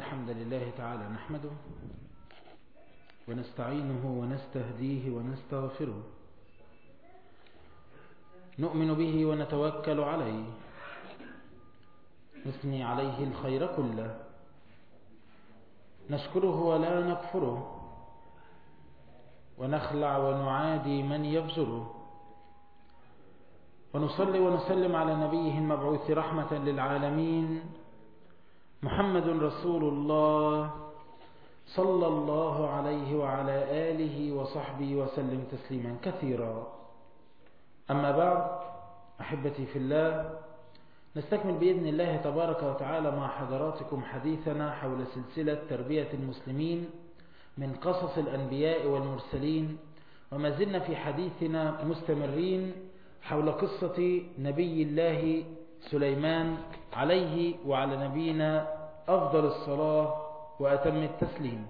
الحمد لله تعالى نحمده ونستعينه ونستهديه ونستغفره نؤمن به ونتوكل عليه نثني عليه الخير كله نشكره ولا نكفره ونخلع ونعادي من يفجره ونصلي ونسلم على نبيه المبعوث رحمة للعالمين محمد رسول الله صلى الله عليه وعلى آله وصحبه وسلم تسليما كثيرا أما بعد أحبتي في الله نستكمل بإذن الله تبارك وتعالى مع حضراتكم حديثنا حول سلسلة تربية المسلمين من قصص الأنبياء والمرسلين وما زلنا في حديثنا مستمرين حول قصة نبي الله سليمان عليه وعلى نبينا أفضل الصلاة وأتم التسليم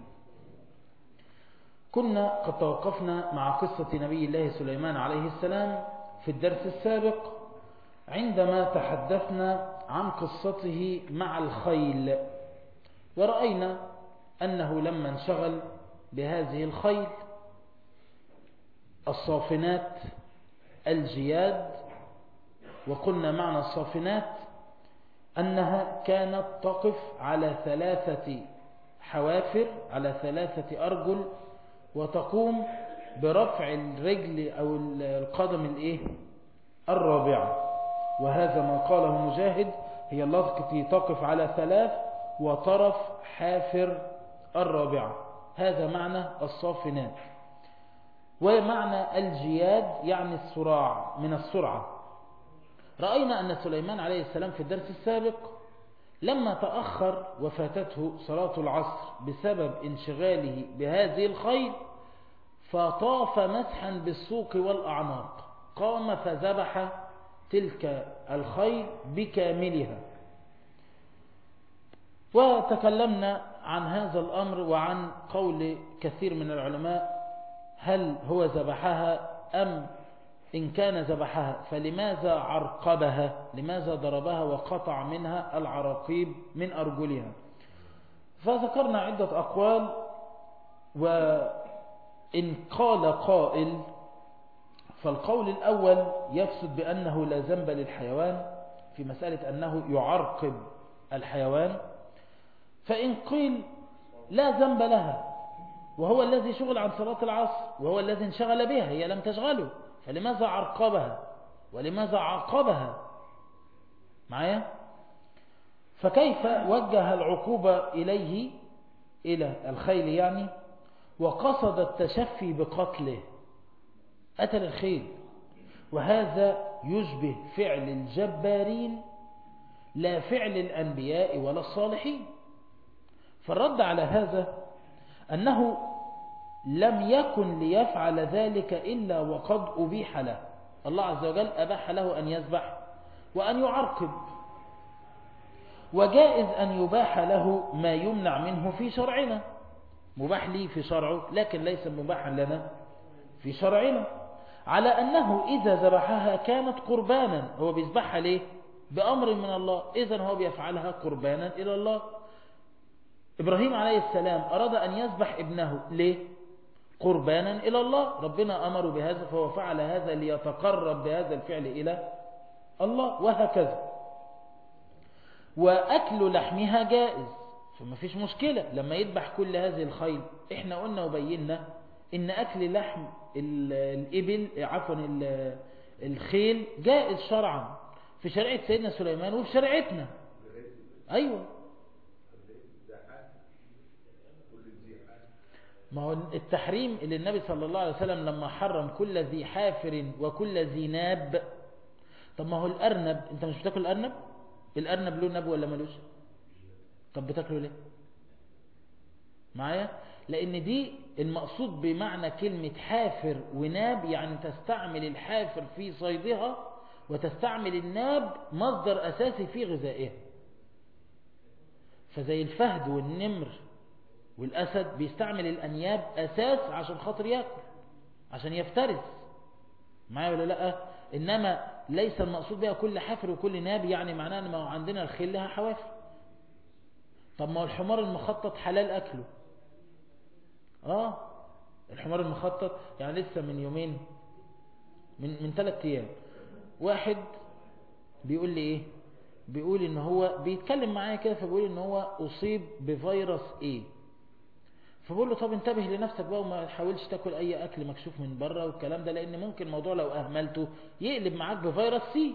كنا قد توقفنا مع قصة نبي الله سليمان عليه السلام في الدرس السابق عندما تحدثنا عن قصته مع الخيل ورأينا أنه لما انشغل بهذه الخيل الصافنات الجياد وقلنا معنى الصافنات أنها كانت تقف على ثلاثة حوافر على ثلاثة أرجل وتقوم برفع الرجل أو القدم الإيه الرابعة وهذا ما قاله مجاهد هي التي تقف على ثلاث وطرف حافر الرابعة هذا معنى الصافنات ومعنى الجياد يعني السراع من السرعة رأينا أن سليمان عليه السلام في الدرس السابق لما تأخر وفاتته صلاة العصر بسبب انشغاله بهذه الخيل فطاف مسحا بالسوق والأعناق قام فذبح تلك الخيل بكاملها وتكلمنا عن هذا الأمر وعن قول كثير من العلماء هل هو ذبحها أم إن كان ذبحها فلماذا عرقبها لماذا ضربها وقطع منها العراقيب من أرجلها فذكرنا عدة أقوال وإن قال قائل فالقول الأول يقصد بأنه لا ذنب للحيوان في مسألة أنه يعرقب الحيوان فإن قيل لا ذنب لها وهو الذي شغل عن صلاة العصر وهو الذي انشغل بها هي لم تشغله فلماذا عرقبها ولماذا عاقبها معايا فكيف وجه العقوبة إليه إلى الخيل يعني وقصد التشفي بقتله قتل الخيل وهذا يشبه فعل الجبارين لا فعل الأنبياء ولا الصالحين فالرد على هذا أنه لم يكن ليفعل ذلك إلا وقد أبيح له الله عز وجل أباح له أن يذبح وأن يعرقب وجائز أن يباح له ما يمنع منه في شرعنا مباح لي في شرعه لكن ليس مباحا لنا في شرعنا على أنه إذا ذبحها كانت قربانا هو بيذبحها ليه بأمر من الله إذا هو بيفعلها قربانا إلى الله إبراهيم عليه السلام أراد أن يذبح ابنه ليه قربانا إلى الله ربنا أمر بهذا فهو فعل هذا ليتقرب بهذا الفعل إلى الله وهكذا وأكل لحمها جائز فما فيش مشكلة لما يذبح كل هذه الخيل احنا قلنا وبينا ان أكل لحم الإبل عفوا الخيل جائز شرعا في شريعة سيدنا سليمان وفي شريعتنا أيوة ما هو التحريم اللي النبي صلى الله عليه وسلم لما حرم كل ذي حافر وكل ذي ناب طب ما هو الأرنب انت مش بتاكل الأرنب الأرنب له ناب ولا ملوش طب بتاكله ليه معايا لأن دي المقصود بمعنى كلمة حافر وناب يعني تستعمل الحافر في صيدها وتستعمل الناب مصدر أساسي في غذائها فزي الفهد والنمر والأسد بيستعمل الأنياب أساس عشان خاطر يأكل عشان يفترس معايا ولا لا إنما ليس المقصود بها كل حافر وكل ناب يعني معناه أن عندنا الخيل لها حوافر طب ما هو الحمار المخطط حلال أكله آه الحمار المخطط يعني لسه من يومين من من ثلاث أيام واحد بيقول لي إيه بيقول إن هو بيتكلم معايا كده فبيقول إن هو أصيب بفيروس إيه فبقول له طب انتبه لنفسك بقى وما تحاولش تاكل اي اكل مكشوف من بره والكلام ده لان ممكن الموضوع لو اهملته يقلب معاك بفيروس سي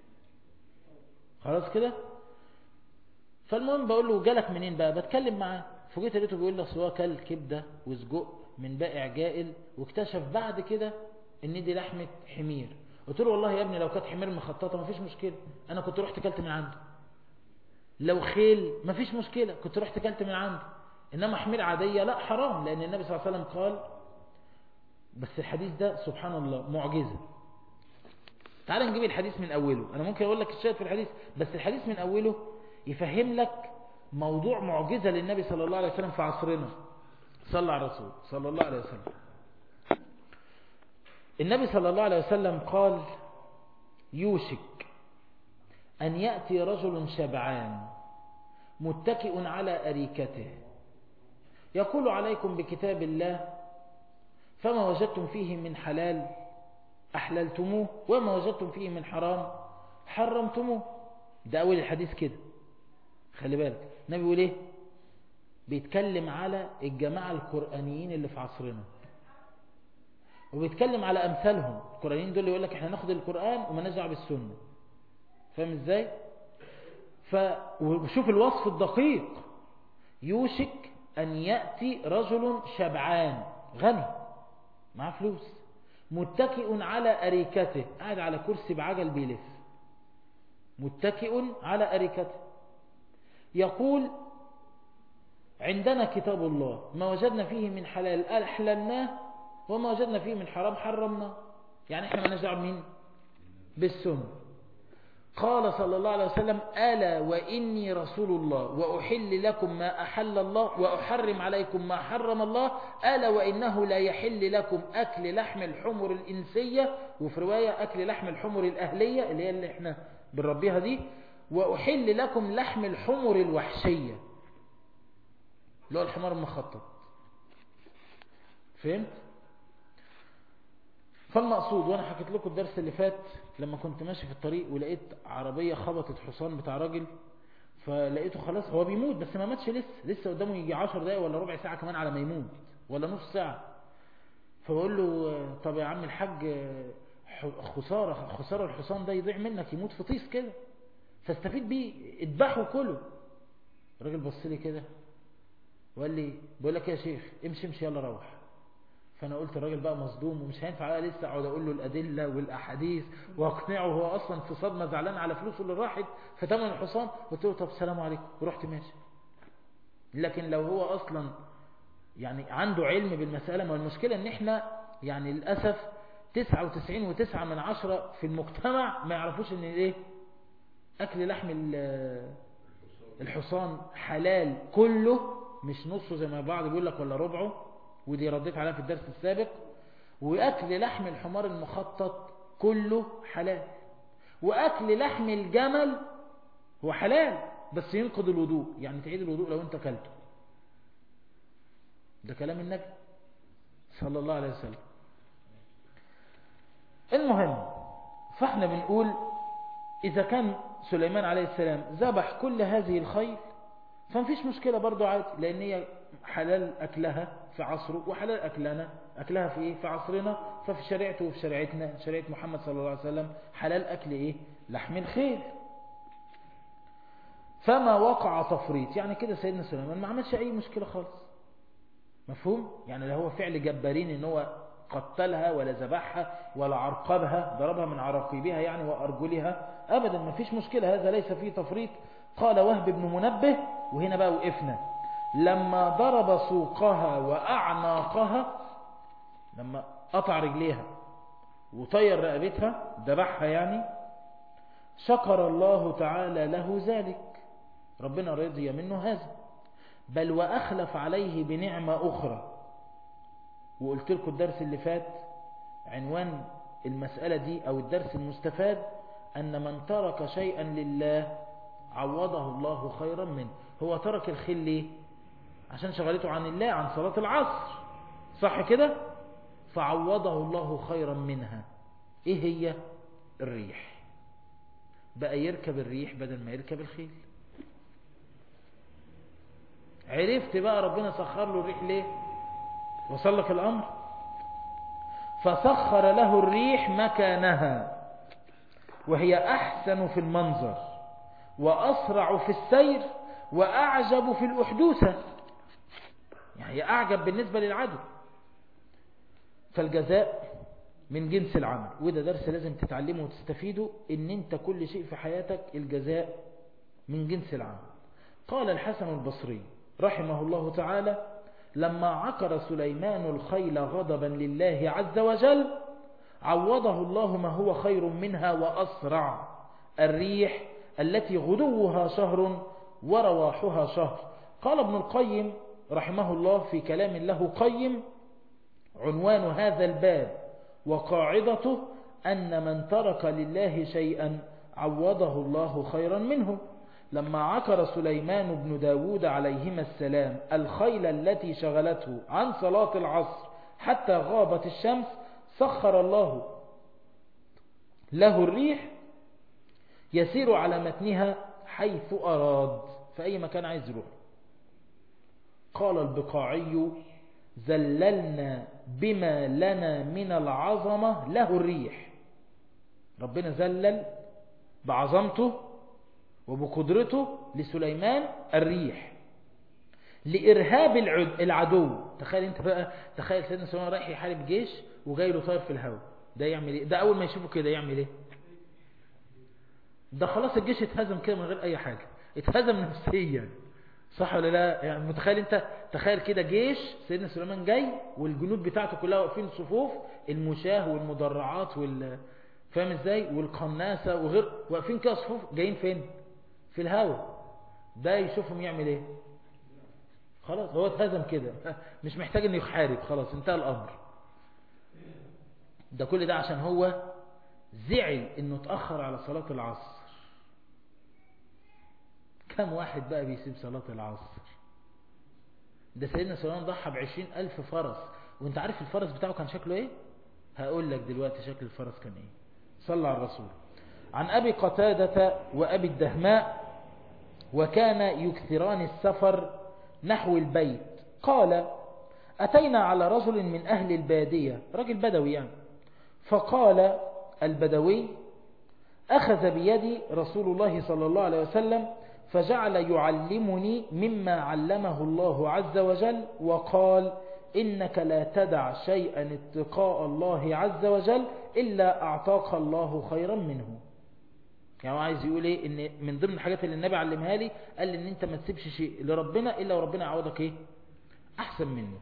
خلاص كده فالمهم بقول له جالك منين بقى بتكلم معاه فجيت لقيته بيقول لي اصل هو كل كبده وسجق من بائع جائل واكتشف بعد كده ان دي لحمه حمير قلت له والله يا ابني لو كانت حمير مخططه مفيش مشكله انا كنت رحت كلت من عنده لو خيل مفيش مشكله كنت رحت كلت من عنده إنما حمير عادية لا حرام لأن النبي صلى الله عليه وسلم قال بس الحديث ده سبحان الله معجزة تعال نجيب الحديث من أوله أنا ممكن أقول لك الشاهد في الحديث بس الحديث من أوله يفهم لك موضوع معجزة للنبي صلى الله عليه وسلم في عصرنا صلى على الرسول صلى الله عليه وسلم النبي صلى الله عليه وسلم قال يوشك أن يأتي رجل شبعان متكئ على أريكته يقول عليكم بكتاب الله فما وجدتم فيه من حلال أحللتموه وما وجدتم فيه من حرام حرمتموه ده أول الحديث كده خلي بالك النبي بيقول ايه بيتكلم على الجماعة القرآنيين اللي في عصرنا وبيتكلم على أمثالهم القرآنيين دول يقول لك احنا ناخد القرآن وما نرجع بالسنة فاهم ازاي ف... وشوف الوصف الدقيق يوشك أن يأتي رجل شبعان غني معاه فلوس متكئ على أريكته قاعد على كرسي بعجل بيلف متكئ على أريكته يقول عندنا كتاب الله ما وجدنا فيه من حلال أحللناه وما وجدنا فيه من حرام حرمناه يعني احنا ما نجعل مين بالسنة قال صلى الله عليه وسلم ألا وإني رسول الله وأحل لكم ما أحل الله وأحرم عليكم ما حرم الله ألا وإنه لا يحل لكم أكل لحم الحمر الإنسية وفي رواية أكل لحم الحمر الأهلية اللي هي اللي احنا بنربيها دي وأحل لكم لحم الحمر الوحشية اللي هو الحمار المخطط فهمت؟ فالمقصود وانا حكيت لكم الدرس اللي فات لما كنت ماشي في الطريق ولقيت عربية خبطت حصان بتاع راجل فلقيته خلاص هو بيموت بس ما ماتش لسه لسه قدامه يجي 10 دقايق ولا ربع ساعة كمان على ما يموت ولا نص ساعة فبقول له طب يا عم الحاج خسارة خسارة الحصان ده يضيع منك يموت في طيس كده فاستفيد بيه اذبحه كله الراجل بص لي كده وقال لي بقول لك يا شيخ امشي امشي يلا روح فانا قلت الراجل بقى مصدوم ومش هينفع بقى لسه اقعد اقول له الادله والاحاديث واقنعه هو اصلا في صدمه زعلان على فلوسه اللي راحت في ثمن الحصان قلت له طب السلام عليكم ورحت ماشي لكن لو هو اصلا يعني عنده علم بالمساله ما المشكله ان احنا يعني للاسف 99 و9 من عشرة في المجتمع ما يعرفوش ان ايه اكل لحم الحصان حلال كله مش نصه زي ما بعض بيقول لك ولا ربعه ودي رديت عليها في الدرس السابق وأكل لحم الحمار المخطط كله حلال وأكل لحم الجمل هو حلال بس ينقض الوضوء يعني تعيد الوضوء لو انت كلته ده كلام النبي صلى الله عليه وسلم المهم فاحنا بنقول إذا كان سليمان عليه السلام ذبح كل هذه الخيل فمفيش مشكلة برضو عادي لأن هي حلال أكلها في عصره وحلال أكلنا أكلها في إيه في عصرنا ففي شريعته وفي شريعتنا شريعة محمد صلى الله عليه وسلم حلال أكل إيه لحم الخيل فما وقع تفريط يعني كده سيدنا سليمان ما عملش أي مشكلة خالص مفهوم يعني لا هو فعل جبارين ان هو قتلها ولا ذبحها ولا عرقبها ضربها من عراقيبها يعني وأرجلها أبدا ما فيش مشكلة هذا ليس فيه تفريط قال وهب بن منبه وهنا بقى وقفنا لما ضرب سوقها وأعناقها لما قطع رجليها وطير رقبتها ذبحها يعني شكر الله تعالى له ذلك ربنا رضي منه هذا بل وأخلف عليه بنعمة أخرى وقلت لكم الدرس اللي فات عنوان المسألة دي أو الدرس المستفاد أن من ترك شيئا لله عوضه الله خيرا منه هو ترك الخيل ليه عشان شغلته عن الله عن صلاة العصر صح كده فعوضه الله خيرا منها ايه هي الريح بقى يركب الريح بدل ما يركب الخيل عرفت بقى ربنا سخر له الريح ليه وصل لك الامر فسخر له الريح مكانها وهي احسن في المنظر واسرع في السير واعجب في الاحدوثة يعني هي اعجب بالنسبة للعدو فالجزاء من جنس العمل وده درس لازم تتعلمه وتستفيده ان انت كل شيء في حياتك الجزاء من جنس العمل قال الحسن البصري رحمه الله تعالى لما عكر سليمان الخيل غضبا لله عز وجل عوضه الله ما هو خير منها وأسرع الريح التي غدوها شهر ورواحها شهر قال ابن القيم رحمه الله في كلام له قيم عنوان هذا الباب وقاعدته أن من ترك لله شيئا عوضه الله خيرا منه لما عكر سليمان بن داود عليهما السلام الخيل التي شغلته عن صلاة العصر حتى غابت الشمس سخر الله له الريح يسير على متنها حيث أراد في أي مكان عايز يروح قال البقاعي زللنا بما لنا من العظمة له الريح ربنا زلل بعظمته وبقدرته لسليمان الريح لإرهاب العدو تخيل انت بقى تخيل سيدنا سليمان رايح يحارب جيش وجاي له طاير في الهواء ده يعمل ايه ده اول ما يشوفه كده يعمل ايه ده خلاص الجيش اتهزم كده من غير اي حاجة اتهزم نفسيا صح ولا لا يعني متخيل انت تخيل كده جيش سيدنا سليمان جاي والجنود بتاعته كلها واقفين صفوف المشاه والمدرعات وال فاهم ازاي والقناصه وغير واقفين كده صفوف جايين فين في الهواء ده يشوفهم يعمل ايه خلاص هو اتهزم كده مش محتاج انه يحارب خلاص انتهى الامر ده كل ده عشان هو زعل انه اتأخر على صلاة العصر كم واحد بقى بيسيب صلاة العصر ده سيدنا سليمان ضحى بعشرين ألف فرس وانت عارف الفرس بتاعه كان شكله ايه هقول لك دلوقتي شكل الفرس كان ايه صلى على الرسول عن أبي قتادة وأبي الدهماء وكان يكثران السفر نحو البيت قال أتينا على رجل من أهل البادية رجل بدوي يعني فقال البدوي أخذ بيدي رسول الله صلى الله عليه وسلم فجعل يعلمني مما علمه الله عز وجل وقال إنك لا تدع شيئا اتقاء الله عز وجل إلا أعطاك الله خيرا منه يعني عايز يقول ايه ان من ضمن الحاجات اللي النبي علمها لي قال لي ان انت ما تسيبش شيء لربنا الا وربنا يعوضك ايه احسن منه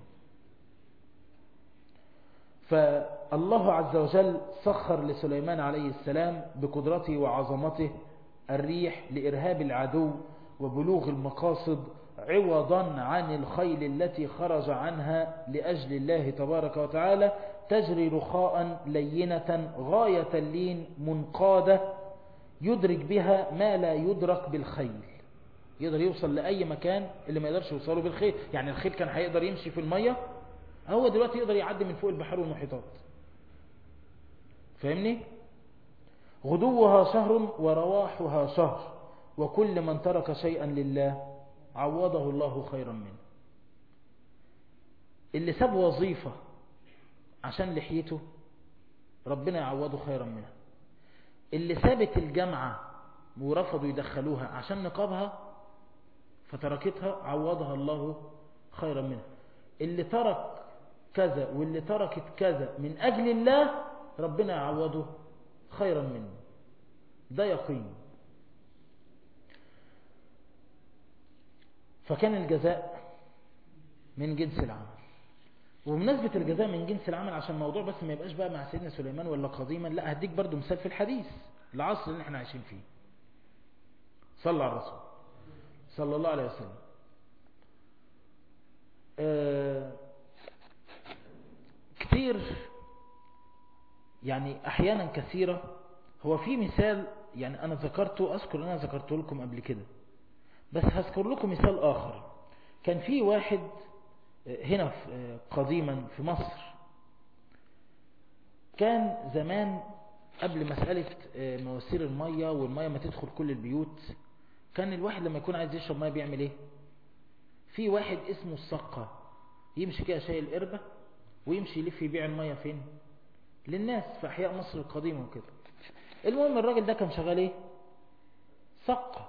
فالله عز وجل سخر لسليمان عليه السلام بقدرته وعظمته الريح لإرهاب العدو وبلوغ المقاصد عوضا عن الخيل التي خرج عنها لأجل الله تبارك وتعالى تجري رخاء لينة غاية اللين منقادة يدرك بها ما لا يدرك بالخيل يقدر يوصل لأي مكان اللي ما يقدرش يوصله بالخيل يعني الخيل كان هيقدر يمشي في المية هو دلوقتي يقدر يعدي من فوق البحر والمحيطات فاهمني غدوها شهر ورواحها شهر وكل من ترك شيئا لله عوضه الله خيرا منه اللي ساب وظيفة عشان لحيته ربنا يعوضه خيرا منها اللي سابت الجامعة ورفضوا يدخلوها عشان نقابها فتركتها عوضها الله خيرا منها اللي ترك كذا واللي تركت كذا من أجل الله ربنا يعوضه خيرا منه ده يقين فكان الجزاء من جنس العمل وبمناسبة الجزاء من جنس العمل عشان الموضوع بس ما يبقاش بقى مع سيدنا سليمان ولا قديما لا هديك برضو مثال في الحديث العصر اللي احنا عايشين فيه صلى على الرسول صلى الله عليه وسلم آه كتير يعني احيانا كثيرة هو في مثال يعني أنا ذكرته أذكر أنا ذكرته لكم قبل كده بس هذكر لكم مثال آخر كان في واحد هنا قديما في مصر كان زمان قبل مسألة مواسير المية والمية ما تدخل كل البيوت كان الواحد لما يكون عايز يشرب مية بيعمل ايه في واحد اسمه السقة يمشي كده شايل قربة ويمشي يلف يبيع المية فين للناس في أحياء مصر القديمة وكده المهم الراجل ده كان شغال ايه سقة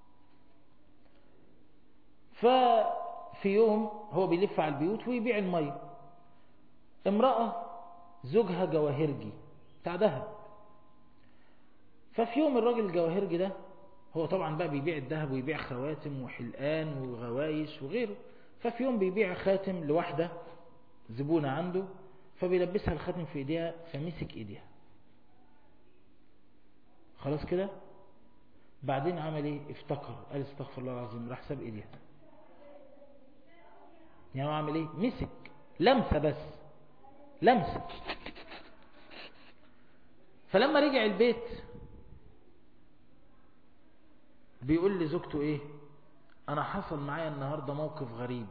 ففي يوم هو بيلف على البيوت ويبيع المية امرأة زوجها جواهرجي بتاع دهب ففي يوم الراجل الجواهرجي ده هو طبعا بقى بيبيع الذهب ويبيع خواتم وحلقان وغوايش وغيره ففي يوم بيبيع خاتم لواحدة زبونة عنده فبيلبسها الخاتم في ايديها فمسك ايديها خلاص كده بعدين عمل ايه افتكر قال استغفر الله العظيم راح ساب ايديها يعني هو عمل ايه مسك لمسه بس لمسه فلما رجع البيت بيقول لزوجته ايه انا حصل معايا النهاردة موقف غريب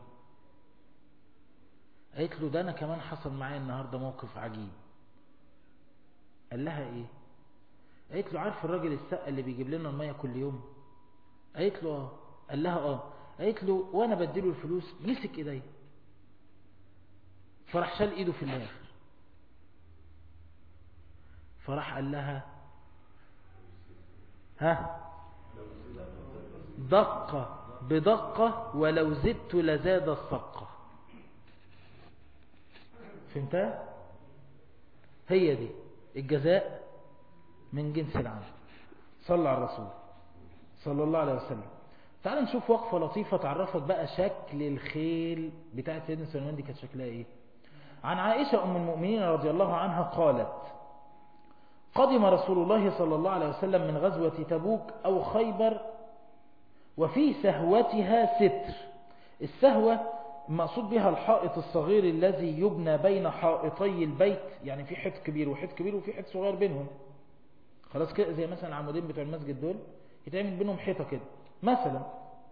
قالت له ده انا كمان حصل معايا النهاردة موقف عجيب قال لها ايه قالت له عارف الراجل السقة اللي بيجيب لنا المية كل يوم قالت له اه قال لها اه قالت له وانا بديله الفلوس مسك ايديا فراح شال ايده في الاخر فراح قال لها ها دقة بدقة ولو زدت لزاد الصقة فهمتها هي دي الجزاء من جنس العمل صلى على الرسول صلى الله عليه وسلم تعال نشوف وقفة لطيفة تعرفك بقى شكل الخيل بتاعت سيدنا سليمان دي كانت شكلها ايه عن عائشة أم المؤمنين رضي الله عنها قالت قدم رسول الله صلى الله عليه وسلم من غزوة تبوك أو خيبر وفي سهوتها ستر السهوة المقصود بها الحائط الصغير الذي يبنى بين حائطي البيت يعني في حيط كبير وحيط كبير وفي حيط صغير بينهم خلاص كده زي مثلا العمودين بتوع المسجد دول يتعمل بينهم حيطة كده مثلا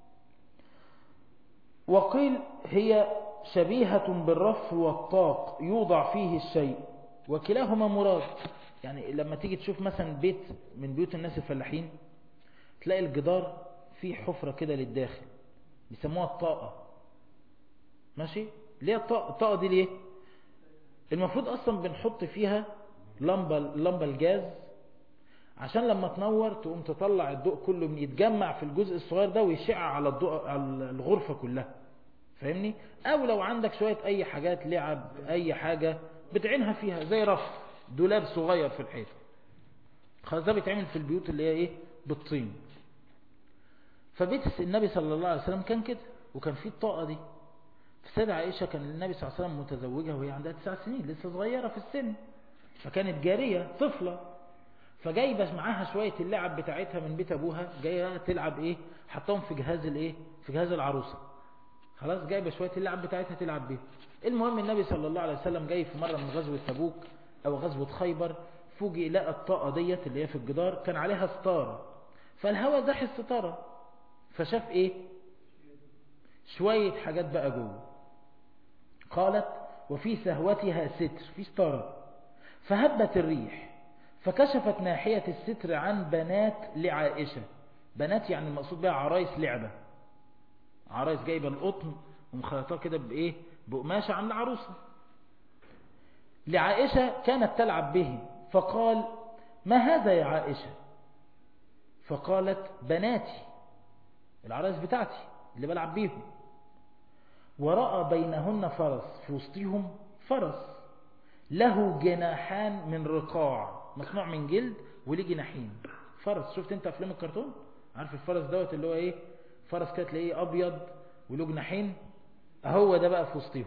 وقيل هي شبيهة بالرف والطاق يوضع فيه الشيء وكلاهما مراد يعني لما تيجي تشوف مثلا بيت من بيوت الناس الفلاحين تلاقي الجدار فيه حفرة كده للداخل بيسموها الطاقة ماشي ليه الطاقة, الطاقة دي ليه المفروض اصلا بنحط فيها لمبة, لمبة الجاز عشان لما تنور تقوم تطلع الضوء كله من يتجمع في الجزء الصغير ده ويشع على الضوء على الغرفة كلها فاهمني او لو عندك شوية اي حاجات لعب اي حاجة بتعينها فيها زي رف دولاب صغير في الحيط خلاص ده بيتعمل في البيوت اللي هي ايه بالطين فبيت النبي صلى الله عليه وسلم كان كده وكان فيه الطاقة دي السيدة عائشة كان النبي صلى الله عليه وسلم متزوجة وهي عندها تسع سنين لسه صغيرة في السن فكانت جارية طفلة فجايبة معاها شوية اللعب بتاعتها من بيت أبوها جاية تلعب إيه حطهم في جهاز الإيه في جهاز العروسة خلاص جايبة شوية اللعب بتاعتها تلعب بيه المهم النبي صلى الله عليه وسلم جاي في مرة من غزوة تبوك أو غزوة خيبر فوجئ لقى الطاقة ديت اللي هي في الجدار كان عليها ستارة فالهواء زاح الستارة فشاف إيه شوية حاجات بقى جوه قالت وفي سهوتها ستر في ستارة فهبت الريح فكشفت ناحية الستر عن بنات لعائشة بنات يعني المقصود بها عرايس لعبة عرايس جايبة القطن ومخيطاه كده بإيه بقماشة عن العروسة لعائشة كانت تلعب به فقال ما هذا يا عائشة فقالت بناتي العرايس بتاعتي اللي بلعب بيهم ورأى بينهن فرس في وسطهم فرس له جناحان من رقاع مصنوع من جلد وليه جناحين فرس شفت انت افلام الكرتون عارف الفرس دوت اللي هو ايه فرس كده تلاقيه ابيض وله جناحين اهو ده بقى في وسطهم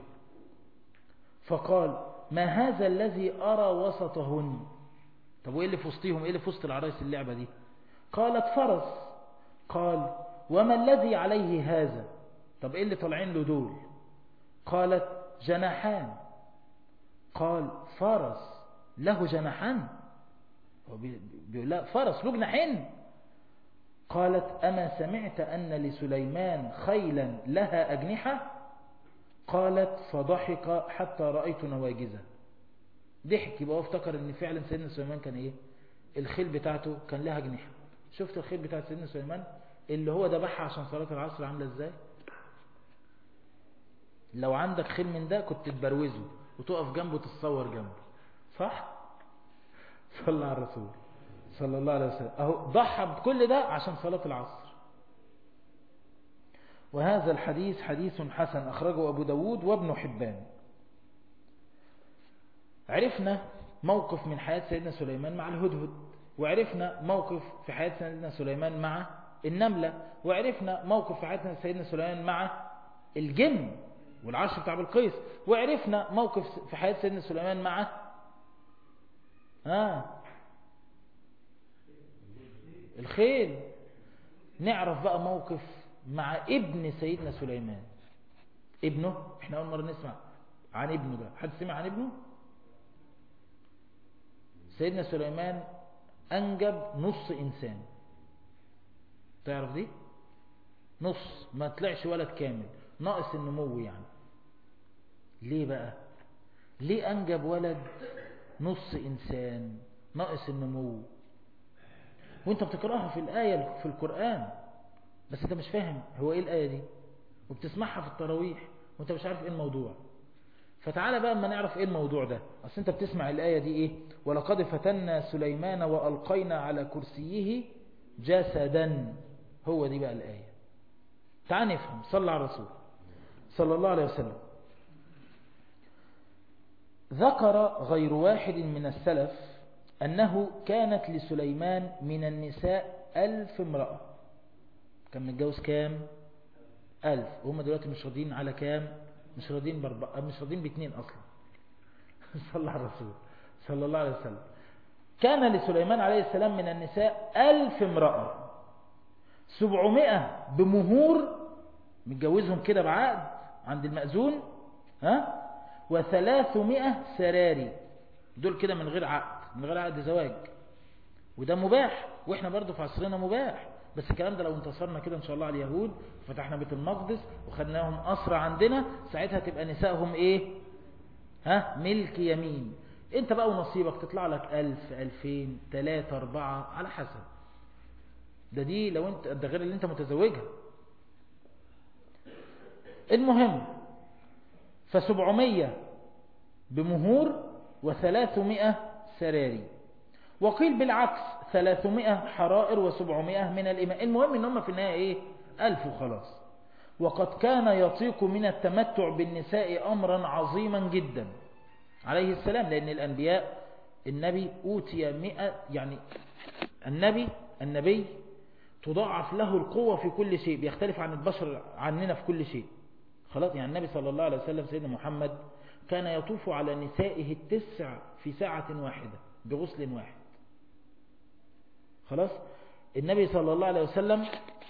فقال ما هذا الذي ارى وسطهن طب وايه اللي في وسطهم ايه اللي في وسط العرايس اللعبه دي قالت فرس قال وما الذي عليه هذا طب ايه اللي طالعين له دول قالت جناحان قال فرس له جناحان بيقول لا فرس له جناحين قالت أما سمعت أن لسليمان خيلا لها أجنحة قالت فضحك حتى رأيت نواجزه ضحك يبقى هو افتكر ان فعلا سيدنا سليمان كان ايه الخيل بتاعته كان لها جناح شفت الخيل بتاع سيدنا سليمان اللي هو ذبحها عشان صلاة العصر عاملة ازاي لو عندك خيل من ده كنت تبروزه وتقف جنبه تتصور جنبه صح صلى على الرسول صلى الله عليه وسلم اهو ضحى بكل ده عشان صلاة العصر وهذا الحديث حديث حسن أخرجه أبو داود وابن حبان عرفنا موقف من حياة سيدنا سليمان مع الهدهد وعرفنا موقف في حياة سيدنا سليمان مع النملة وعرفنا موقف في حياة سيدنا سليمان مع الجن والعرش بتاع بالقيس وعرفنا موقف في حياة سيدنا سليمان مع آه الخيل نعرف بقى موقف مع ابن سيدنا سليمان ابنه احنا اول مرة نسمع عن ابنه ده حد سمع عن ابنه سيدنا سليمان انجب نص انسان تعرف دي نص ما طلعش ولد كامل ناقص النمو يعني ليه بقى ليه انجب ولد نص انسان ناقص النمو وانت بتقراها في الآية في القرآن بس انت مش فاهم هو ايه الآية دي وبتسمعها في التراويح وانت مش عارف ايه الموضوع فتعالى بقى اما نعرف ايه الموضوع ده اصل انت بتسمع الآية دي ايه ولقد فتنا سليمان وألقينا على كرسيه جسدا هو دي بقى الآية تعال نفهم صلى على الرسول صلى الله عليه وسلم ذكر غير واحد من السلف أنه كانت لسليمان من النساء ألف امرأة كان متجوز كام ألف وهم دلوقتي مش راضيين على كام مش راضيين باربعة مش راضيين باثنين أصلا صلى على الرسول صلى الله عليه وسلم كان لسليمان عليه السلام من النساء ألف امرأة سبعمائة بمهور متجوزهم كده بعقد عند المأذون ها وثلاثمائة سراري دول كده من غير عقد من غير عقد زواج وده مباح واحنا برضو في عصرنا مباح بس الكلام ده لو انتصرنا كده ان شاء الله على اليهود وفتحنا بيت المقدس وخدناهم أسرى عندنا ساعتها تبقى نسائهم ايه ها ملك يمين انت بقى ونصيبك تطلع لك ألف ألفين تلاتة أربعة على حسب ده دي لو انت ده غير اللي انت متزوجها المهم فسبعمية بمهور وثلاثمائة سراري وقيل بالعكس ثلاثمائة حرائر وسبعمائة من الإماء المهم ان هم في النهاية ايه ألف وخلاص وقد كان يطيق من التمتع بالنساء أمرا عظيما جدا عليه السلام لأن الأنبياء النبي أوتي مئة يعني النبي النبي تضاعف له القوة في كل شيء بيختلف عن البشر عننا في كل شيء خلاص يعني النبي صلى الله عليه وسلم سيدنا محمد كان يطوف على نسائه التسع في ساعة واحدة بغسل واحد خلاص النبي صلى الله عليه وسلم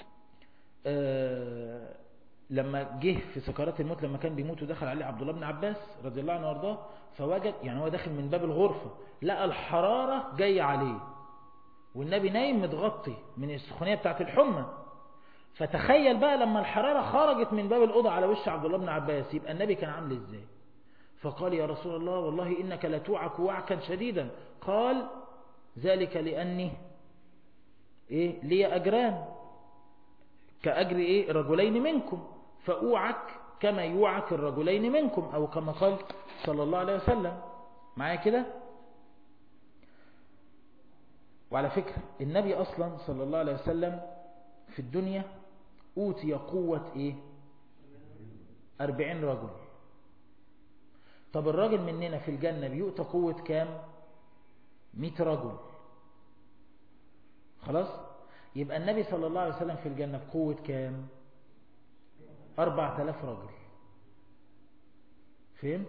آه لما جه في سكرات الموت لما كان بيموت ودخل عليه عبد الله بن عباس رضي الله عنه وارضاه فوجد يعني هو داخل من باب الغرفة لقى الحرارة جاية عليه والنبي نايم متغطي من السخونية بتاعت الحمى فتخيل بقى لما الحرارة خرجت من باب الأوضة على وش عبد الله بن عباس يبقى النبي كان عامل ازاي فقال يا رسول الله والله إنك لتوعك وعكا شديدا قال ذلك لأني إيه لي أجران كأجر إيه رجلين منكم فأوعك كما يوعك الرجلين منكم أو كما قال صلى الله عليه وسلم معايا كده وعلى فكرة النبي أصلا صلى الله عليه وسلم في الدنيا أوتي قوة إيه أربعين رجل طب الراجل مننا في الجنة بيؤتى قوة كام مئة رجل خلاص يبقى النبي صلى الله عليه وسلم في الجنة بقوة كام أربع تلاف رجل فهمت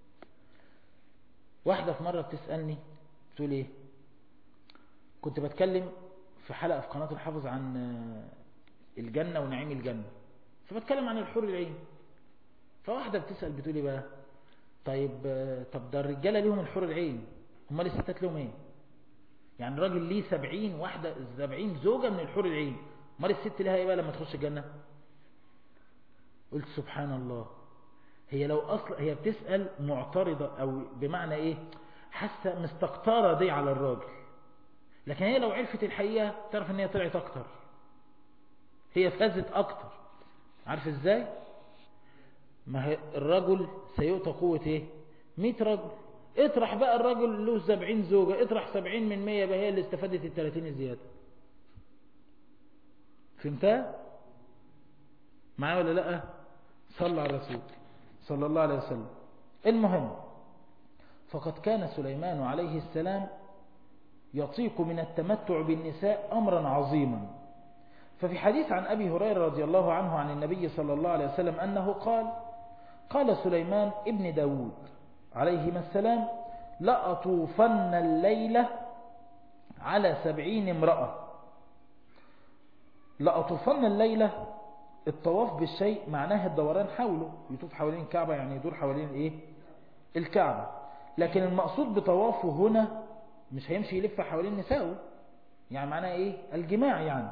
واحدة في مرة بتسألني بتقول ايه كنت بتكلم في حلقة في قناة الحافظ عن الجنة ونعيم الجنة فبتكلم عن الحور العين فواحدة بتسأل بتقول ايه بقى طيب طب ده الرجالة ليهم الحور العين هم الستات لهم ايه يعني الراجل ليه سبعين واحدة سبعين زوجة من الحور العين مال الست لها ايه بقى لما تخش الجنة قلت سبحان الله هي لو أصل هي بتسأل معترضة أو بمعنى إيه حاسة مستقطرة دي على الراجل لكن هي لو عرفت الحقيقة تعرف ان هي طلعت أكتر هي فازت أكتر عارف إزاي ما هي الرجل سيؤتى قوة إيه 100 رجل اطرح بقى الرجل له 70 زوجة اطرح 70 من 100 يبقى هي اللي استفادت ال 30 الزيادة فهمتها معايا ولا لا صلى على الرسول صلى الله عليه وسلم المهم فقد كان سليمان عليه السلام يطيق من التمتع بالنساء أمرا عظيما ففي حديث عن أبي هريرة رضي الله عنه عن النبي صلى الله عليه وسلم أنه قال قال سليمان ابن داود عليهما السلام لأطوفن الليلة على سبعين امرأة لأطوفن الليلة الطواف بالشيء معناه الدوران حوله يطوف حوالين الكعبة يعني يدور حوالين ايه الكعبة لكن المقصود بطوافه هنا مش هيمشي يلف حوالين نسائه يعني معناه ايه الجماع يعني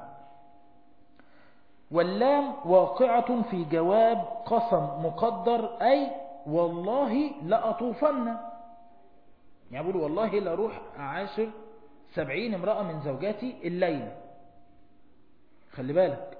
واللام واقعة في جواب قسم مقدر أي والله لأطوفن يعني بقول والله لأروح أعاشر سبعين امرأة من زوجاتي الليلة خلي بالك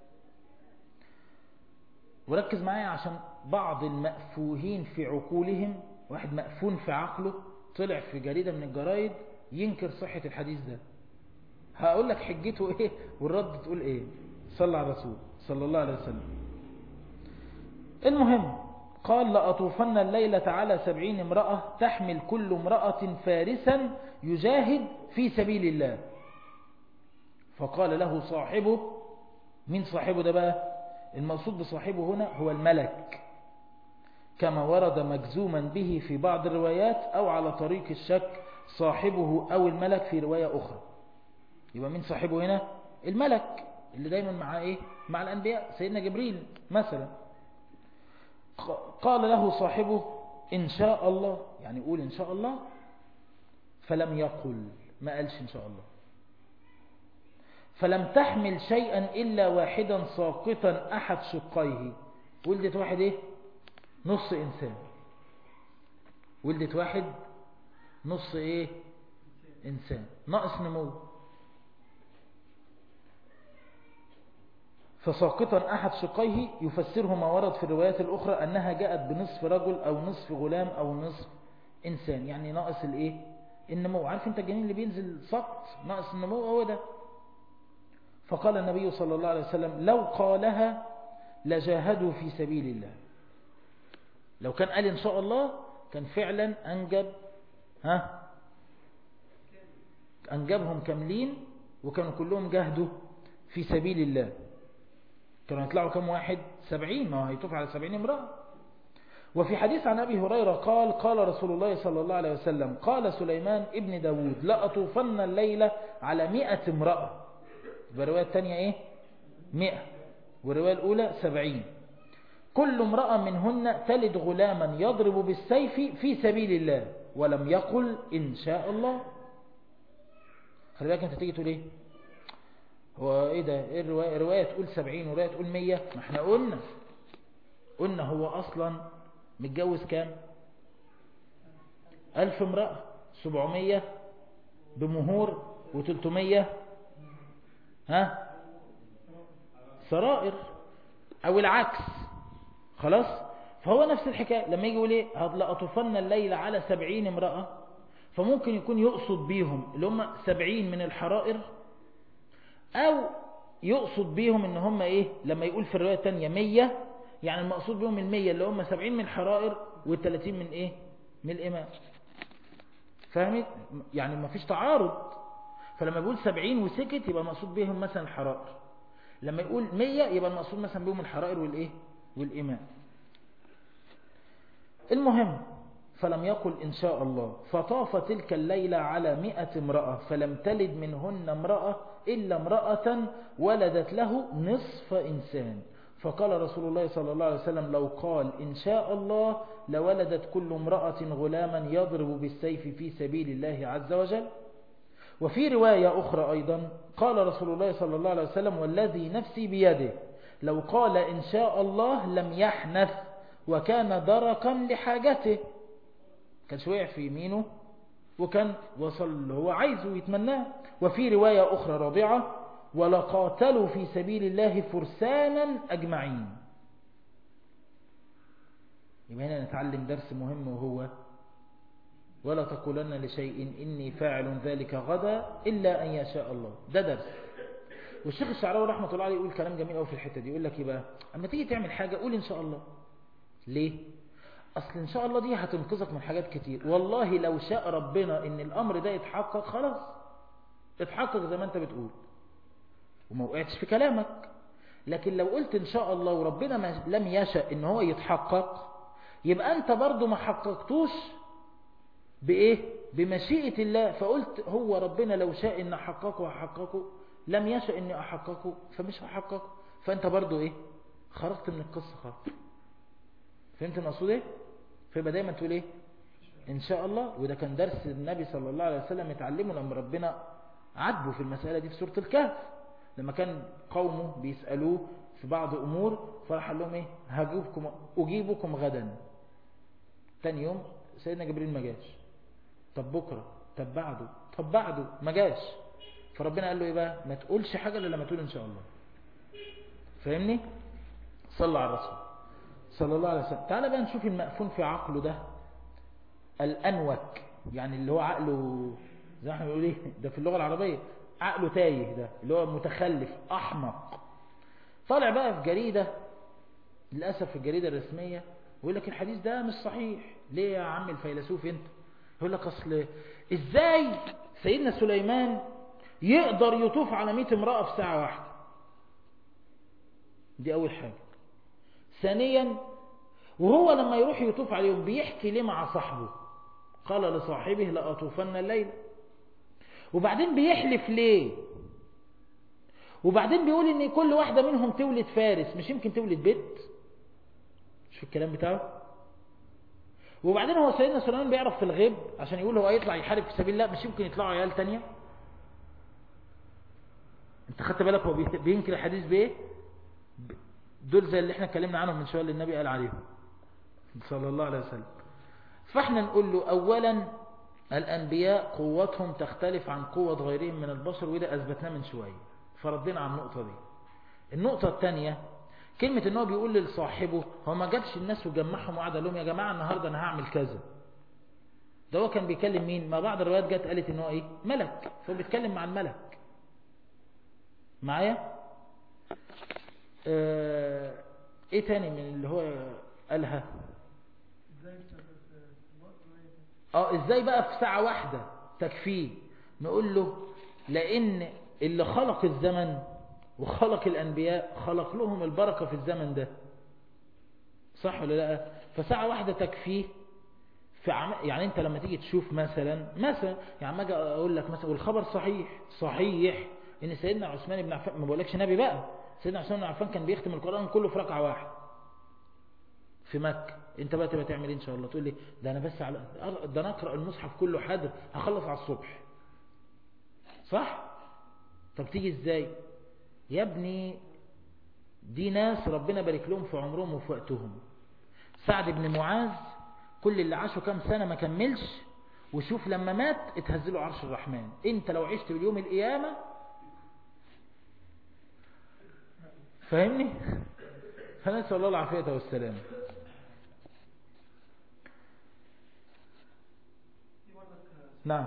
وركز معايا عشان بعض المأفوهين في عقولهم واحد مأفون في عقله طلع في جريدة من الجرايد ينكر صحة الحديث ده هقول لك حجته ايه والرد تقول ايه صلى على الرسول صلى الله عليه وسلم المهم قال لأطوفن الليلة على سبعين امرأة تحمل كل امرأة فارسا يجاهد في سبيل الله فقال له صاحبه مين صاحبه ده بقى المقصود بصاحبه هنا هو الملك كما ورد مجزوما به في بعض الروايات أو على طريق الشك صاحبه أو الملك في رواية أخرى يبقى مين صاحبه هنا الملك اللي دايما مع إيه مع الأنبياء سيدنا جبريل مثلا قال له صاحبه إن شاء الله يعني يقول إن شاء الله فلم يقل ما قالش إن شاء الله فلم تحمل شيئا إلا واحدا ساقطا أحد شقيه ولدت واحد إيه نص إنسان ولدت واحد نص إيه إنسان ناقص نمو فساقطا أحد شقيه يفسره ما ورد في الروايات الأخرى أنها جاءت بنصف رجل أو نصف غلام أو نصف إنسان يعني ناقص الإيه النمو عارف انت الجنين اللي بينزل سقط ناقص النمو هو ده فقال النبي صلى الله عليه وسلم لو قالها لجاهدوا في سبيل الله لو كان قال إن شاء الله كان فعلا أنجب ها أنجبهم كاملين وكانوا كلهم جاهدوا في سبيل الله كانوا يطلعوا كم واحد سبعين ما هو هيطوف على سبعين امرأة وفي حديث عن أبي هريرة قال قال رسول الله صلى الله عليه وسلم قال سليمان ابن داود لأطوفن الليلة على مئة امرأة الرواية الثانية ايه مئة والرواية الأولى سبعين كل امرأة منهن تلد غلاما يضرب بالسيف في سبيل الله ولم يقل إن شاء الله خلي بالك انت تيجي تقول ايه هو ايه ده ايه الرواية رواية تقول سبعين ورواية تقول مية ما احنا قلنا قلنا هو اصلا متجوز كام الف امرأة سبعمية بمهور وتلتمية ها سرائر او العكس خلاص فهو نفس الحكاية لما يجي يقول ايه لأطفن الليل على سبعين امرأة فممكن يكون يقصد بيهم اللي هم سبعين من الحرائر او يقصد بيهم ان هم ايه لما يقول في الرواية الثانية مية يعني المقصود بيهم المية اللي هم سبعين من الحرائر والتلاتين من ايه من الامام فاهمت يعني ما فيش تعارض فلما يقول سبعين وسكت يبقى المقصود بيهم مثلا الحرائر لما يقول مية يبقى المقصود مثلا بيهم الحرائر والايه والإمام المهم فلم يقل إن شاء الله فطاف تلك الليلة على مئة امرأة فلم تلد منهن امرأة إلا امرأة ولدت له نصف إنسان فقال رسول الله صلى الله عليه وسلم لو قال إن شاء الله لولدت كل امرأة غلاما يضرب بالسيف في سبيل الله عز وجل وفي رواية أخرى أيضا قال رسول الله صلى الله عليه وسلم والذي نفسي بيده لو قال إن شاء الله لم يحنث وكان دركا لحاجته كان شويع في يمينه وكان وصل اللي هو عايزه ويتمناه وفي رواية أخرى رابعة ولقاتلوا في سبيل الله فرسانا أجمعين يبقى هنا نتعلم درس مهم وهو ولا تقولن لشيء إني فاعل ذلك غدا إلا أن يشاء الله ده درس والشيخ الشعراوي رحمة الله عليه يقول كلام جميل قوي في الحتة دي يقول لك ايه بقى اما تيجي تعمل حاجة قول إن شاء الله ليه أصل إن شاء الله دي هتنقذك من حاجات كتير والله لو شاء ربنا إن الأمر ده يتحقق خلاص اتحقق زي ما أنت بتقول وما وقعتش في كلامك لكن لو قلت إن شاء الله وربنا ما لم يشاء إن هو يتحقق يبقى أنت برضو ما حققتوش بإيه بمشيئة الله فقلت هو ربنا لو شاء إن أحققه أحققه لم يشاء إني أحققه فمش هحققه فأنت برضو إيه خرجت من القصة خالص فهمت المقصود إيه فيبقى دايما تقول إيه إن شاء الله وده كان درس النبي صلى الله عليه وسلم يتعلمه لما ربنا عاتبه في المسألة دي في سورة الكهف لما كان قومه بيسألوه في بعض أمور فراح قال لهم إيه هجيبكم أجيبكم غدا تاني يوم سيدنا جبريل ما جاش طب بكرة طب بعده طب بعده ما جاش فربنا قال له ايه بقى ما تقولش حاجة الا لما تقول ان شاء الله فاهمني صلى على الرسول صلى الله عليه وسلم تعالى بقى نشوف المأفون في عقله ده الأنوك يعني اللي هو عقله زي ما احنا بنقول ايه ده في اللغة العربية عقله تايه ده اللي هو متخلف أحمق طالع بقى في جريدة للأسف في الجريدة الرسمية ويقول لك الحديث ده مش صحيح ليه يا عم الفيلسوف انت يقول لك اصل ازاي سيدنا سليمان يقدر يطوف على 100 امرأة في ساعة واحدة دي اول حاجة ثانيا وهو لما يروح يطوف عليهم بيحكي ليه مع صاحبه قال لصاحبه لأطوفن الليل وبعدين بيحلف ليه وبعدين بيقول ان كل واحدة منهم تولد فارس مش يمكن تولد بيت شوف الكلام بتاعه وبعدين هو سيدنا سليمان بيعرف في الغيب عشان يقول هو يطلع يحارب في سبيل الله مش يمكن يطلعوا عيال تانية انت خدت بالك هو بينكر الحديث بايه دول زي اللي احنا اتكلمنا عنهم من شويه اللي النبي قال عليهم صلى الله عليه وسلم فاحنا نقول له اولا الانبياء قوتهم تختلف عن قوة غيرهم من البشر وده اثبتناه من شويه فردينا على النقطة دي النقطة الثانية كلمة ان هو بيقول لصاحبه هو ما جابش الناس وجمعهم وقعد لهم يا جماعة النهاردة انا هعمل كذا ده هو كان بيكلم مين ما بعض الروايات جت قالت ان هو ايه ملك فهو بيتكلم مع الملك معايا اه ايه تاني من اللي هو قالها اه ازاي بقى في ساعة واحدة تكفيه نقول له لان اللي خلق الزمن وخلق الأنبياء خلق لهم البركة في الزمن ده صح ولا لا فساعة واحدة تكفيه في عم... يعني انت لما تيجي تشوف مثلا مثلا يعني ما اجي اقول لك مثلا والخبر صحيح صحيح ان سيدنا عثمان بن عفان ما بقولكش نبي بقى سيدنا عثمان بن عفان كان بيختم القرآن كله في ركعة واحدة في مكة انت بقى تبقى تعمل ايه ان شاء الله تقول لي ده انا بس على ده انا اقرا المصحف كله حاضر هخلص على الصبح صح طب تيجي ازاي يا ابني دي ناس ربنا بارك لهم في عمرهم وفي وقتهم سعد بن معاذ كل اللي عاشوا كام سنة ما كملش وشوف لما مات اتهزله عرش الرحمن انت لو عشت باليوم القيامة فاهمني فنسأل الله العافية والسلام نعم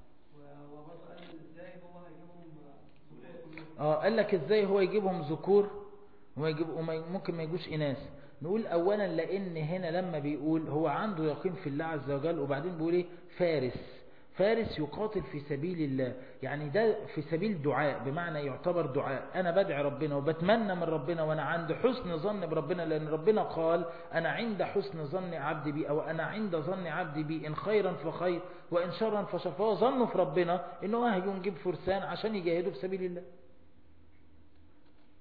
اه قال لك ازاي هو يجيبهم ذكور وما يجيب ممكن ما يجوش اناث نقول اولا لان هنا لما بيقول هو عنده يقين في الله عز وجل وبعدين بيقول ايه فارس فارس يقاتل في سبيل الله يعني ده في سبيل دعاء بمعنى يعتبر دعاء انا بدعي ربنا وبتمنى من ربنا وانا عند حسن ظن بربنا لان ربنا قال انا عند حسن ظن عبدي بي او انا عند ظن عبدي بي ان خيرا فخير وان شرا فشر فهو ظنه في ربنا انه هيجوا نجيب فرسان عشان يجاهدوا في سبيل الله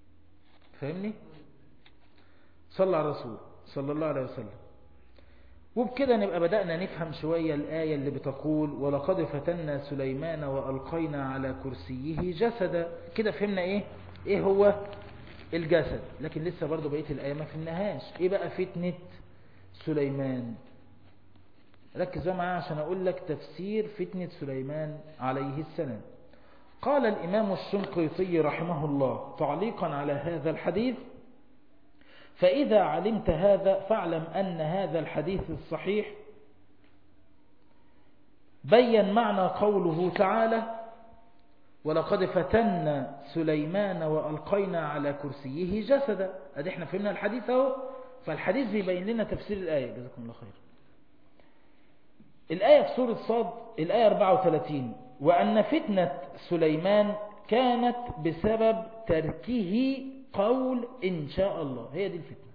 فاهمني صلى على الرسول صلى الله عليه وسلم وبكده نبقى بدأنا نفهم شوية الآية اللي بتقول ولقد فتنا سليمان وألقينا على كرسيه جسدا كده فهمنا إيه إيه هو الجسد لكن لسه برضو بقية الآية ما فهمناهاش إيه بقى فتنة سليمان ركز معايا عشان أقول لك تفسير فتنة سليمان عليه السلام قال الإمام الشنقيطي رحمه الله تعليقا على هذا الحديث فإذا علمت هذا فاعلم أن هذا الحديث الصحيح بين معنى قوله تعالى ولقد فتنا سليمان وألقينا على كرسيه جسدا أدي احنا فهمنا الحديث اهو فالحديث بيبين لنا تفسير الآية جزاكم الله خير الآية في سورة صاد الآية 34 وأن فتنة سليمان كانت بسبب تركه قول إن شاء الله هي دي الفتنة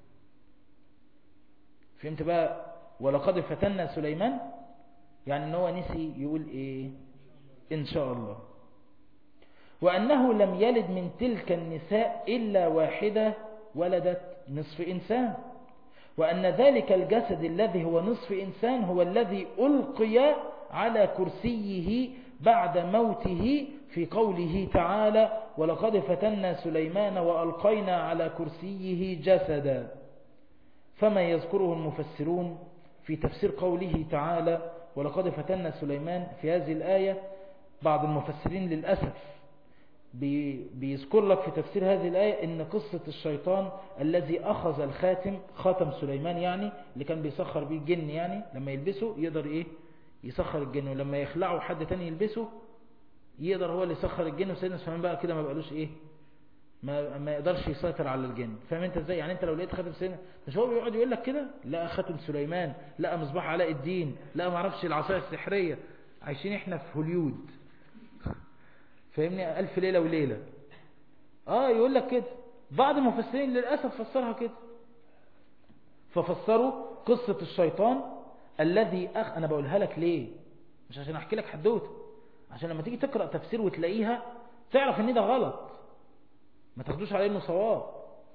فهمت بقى ولقد فتنا سليمان يعني ان هو نسي يقول ايه إن شاء الله وأنه لم يلد من تلك النساء إلا واحدة ولدت نصف إنسان وأن ذلك الجسد الذي هو نصف إنسان هو الذي ألقي على كرسيه بعد موته في قوله تعالى ولقد فتنا سليمان وألقينا على كرسيه جسدا فما يذكره المفسرون في تفسير قوله تعالى ولقد فتنا سليمان في هذه الآية بعض المفسرين للأسف بيذكر لك في تفسير هذه الآية ان قصة الشيطان الذي أخذ الخاتم خاتم سليمان يعني اللي كان بيسخر بيه الجن يعني لما يلبسه يقدر ايه يسخر الجن ولما يخلعه حد تاني يلبسه يقدر هو اللي يسخر الجن وسيدنا سليمان بقى كده ما بقالوش ايه ما, ما يقدرش يسيطر على الجن فاهم انت ازاي يعني انت لو لقيت خاتم سيدنا مش هو بيقعد يقول لك كده لا خاتم سليمان لا مصباح علاء الدين لا ما اعرفش العصايه السحريه عايشين احنا في هوليود فاهمني ألف ليلة وليلة اه يقول لك كده بعض المفسرين للأسف فسرها كده ففسروا قصة الشيطان الذي أخ أنا بقولها لك ليه مش عشان أحكي لك حدوته عشان لما تيجي تقرأ تفسير وتلاقيها تعرف ان ده غلط ما تاخدوش على انه صواب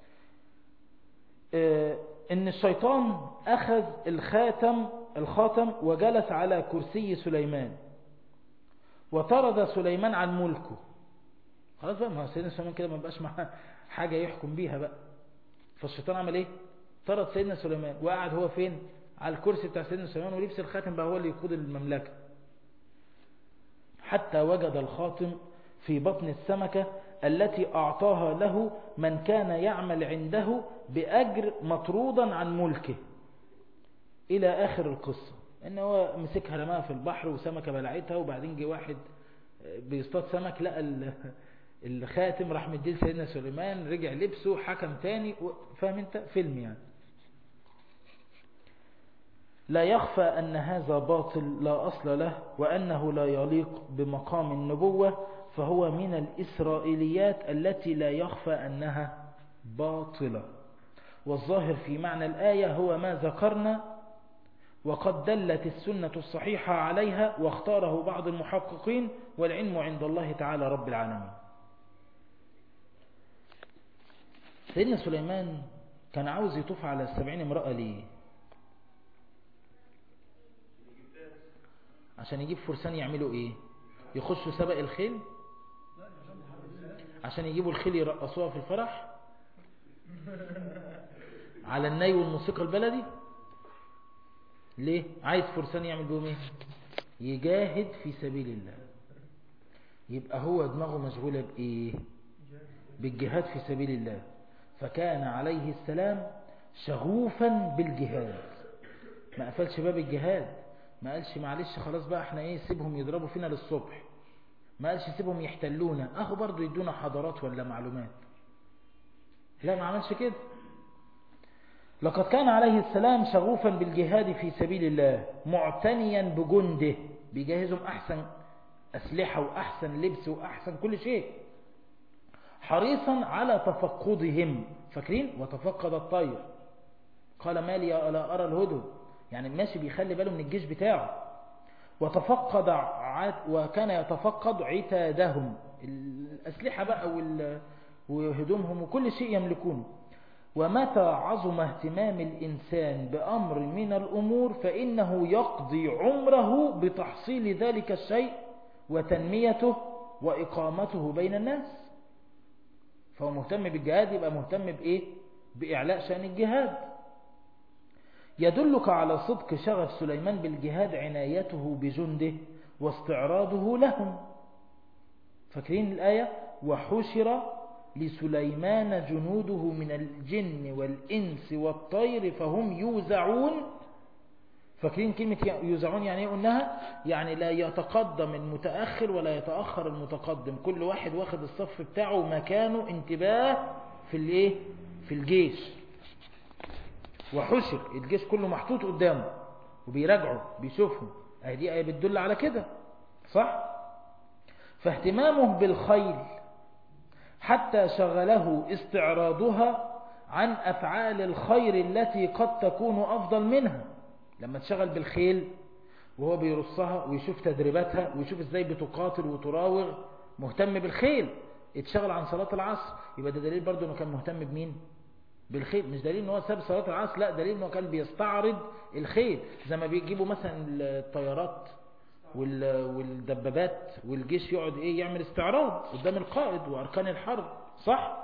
اه ان الشيطان اخذ الخاتم الخاتم وجلس على كرسي سليمان وطرد سليمان عن ملكه خلاص بقى ما سيدنا سليمان كده ما بقاش معاه حاجة يحكم بيها بقى فالشيطان عمل ايه طرد سيدنا سليمان وقعد هو فين على الكرسي بتاع سيدنا سليمان ولبس الخاتم بقى هو اللي يقود المملكة حتى وجد الخاتم في بطن السمكة التي أعطاها له من كان يعمل عنده بأجر مطرودا عن ملكه إلى آخر القصة ان هو مسكها رماها في البحر وسمكة بلعتها وبعدين جه واحد بيصطاد سمك لقى الخاتم راح مديه لسيدنا سليمان رجع لبسه حكم تاني فاهم انت فيلم يعني لا يخفى أن هذا باطل لا أصل له وأنه لا يليق بمقام النبوة فهو من الإسرائيليات التي لا يخفى أنها باطلة والظاهر في معنى الآية هو ما ذكرنا وقد دلت السنة الصحيحة عليها واختاره بعض المحققين والعلم عند الله تعالى رب العالمين سيدنا سليمان كان عاوز يطوف على السبعين امرأة ليه عشان يجيب فرسان يعملوا ايه يخشوا سبق الخيل عشان يجيبوا الخيل يرقصوها في الفرح على الني والموسيقى البلدي ليه عايز فرسان يعمل بهم ايه يجاهد في سبيل الله يبقى هو دماغه مشغولة بايه بالجهاد في سبيل الله فكان عليه السلام شغوفا بالجهاد ما قفلش باب الجهاد ما قالش معلش خلاص بقى احنا ايه سيبهم يضربوا فينا للصبح ما قالش سيبهم يحتلونا اهو برضو يدونا حضارات ولا معلومات لا ما عملش كده لقد كان عليه السلام شغوفا بالجهاد في سبيل الله معتنيا بجنده بيجهزهم أحسن أسلحة وأحسن لبس وأحسن كل شيء حريصا على تفقدهم فاكرين وتفقد الطير قال ما لي ألا أرى الهدو يعني ماشي بيخلي باله من الجيش بتاعه وتفقد عاد وكان يتفقد عتادهم الأسلحة بقى وهدومهم وكل شيء يملكونه ومتى عظم اهتمام الإنسان بأمر من الأمور فإنه يقضي عمره بتحصيل ذلك الشيء وتنميته وإقامته بين الناس فهو مهتم بالجهاد يبقى مهتم بإيه؟ بإعلاء شأن الجهاد يدلك على صدق شغف سليمان بالجهاد عنايته بجنده واستعراضه لهم فاكرين الآية وحشر لسليمان جنوده من الجن والإنس والطير فهم يوزعون فاكرين كلمة يوزعون يعني ايه قلناها يعني لا يتقدم المتأخر ولا يتأخر المتقدم كل واحد واخد الصف بتاعه مكانه انتباه في الايه في الجيش وحشر الجيش كله محطوط قدامه وبيراجعه بيشوفهم اهي دي ايه بتدل على كده صح فاهتمامه بالخيل حتى شغله استعراضها عن أفعال الخير التي قد تكون أفضل منها لما تشغل بالخيل وهو بيرصها ويشوف تدريباتها ويشوف ازاي بتقاتل وتراوغ مهتم بالخيل اتشغل عن صلاة العصر يبقى ده دليل برضه انه كان مهتم بمين بالخيل مش دليل ان هو ساب صلاة العصر لا دليل انه كان بيستعرض الخيل زي ما بيجيبوا مثلا الطيارات والدبابات والجيش يقعد ايه يعمل استعراض قدام القائد واركان الحرب صح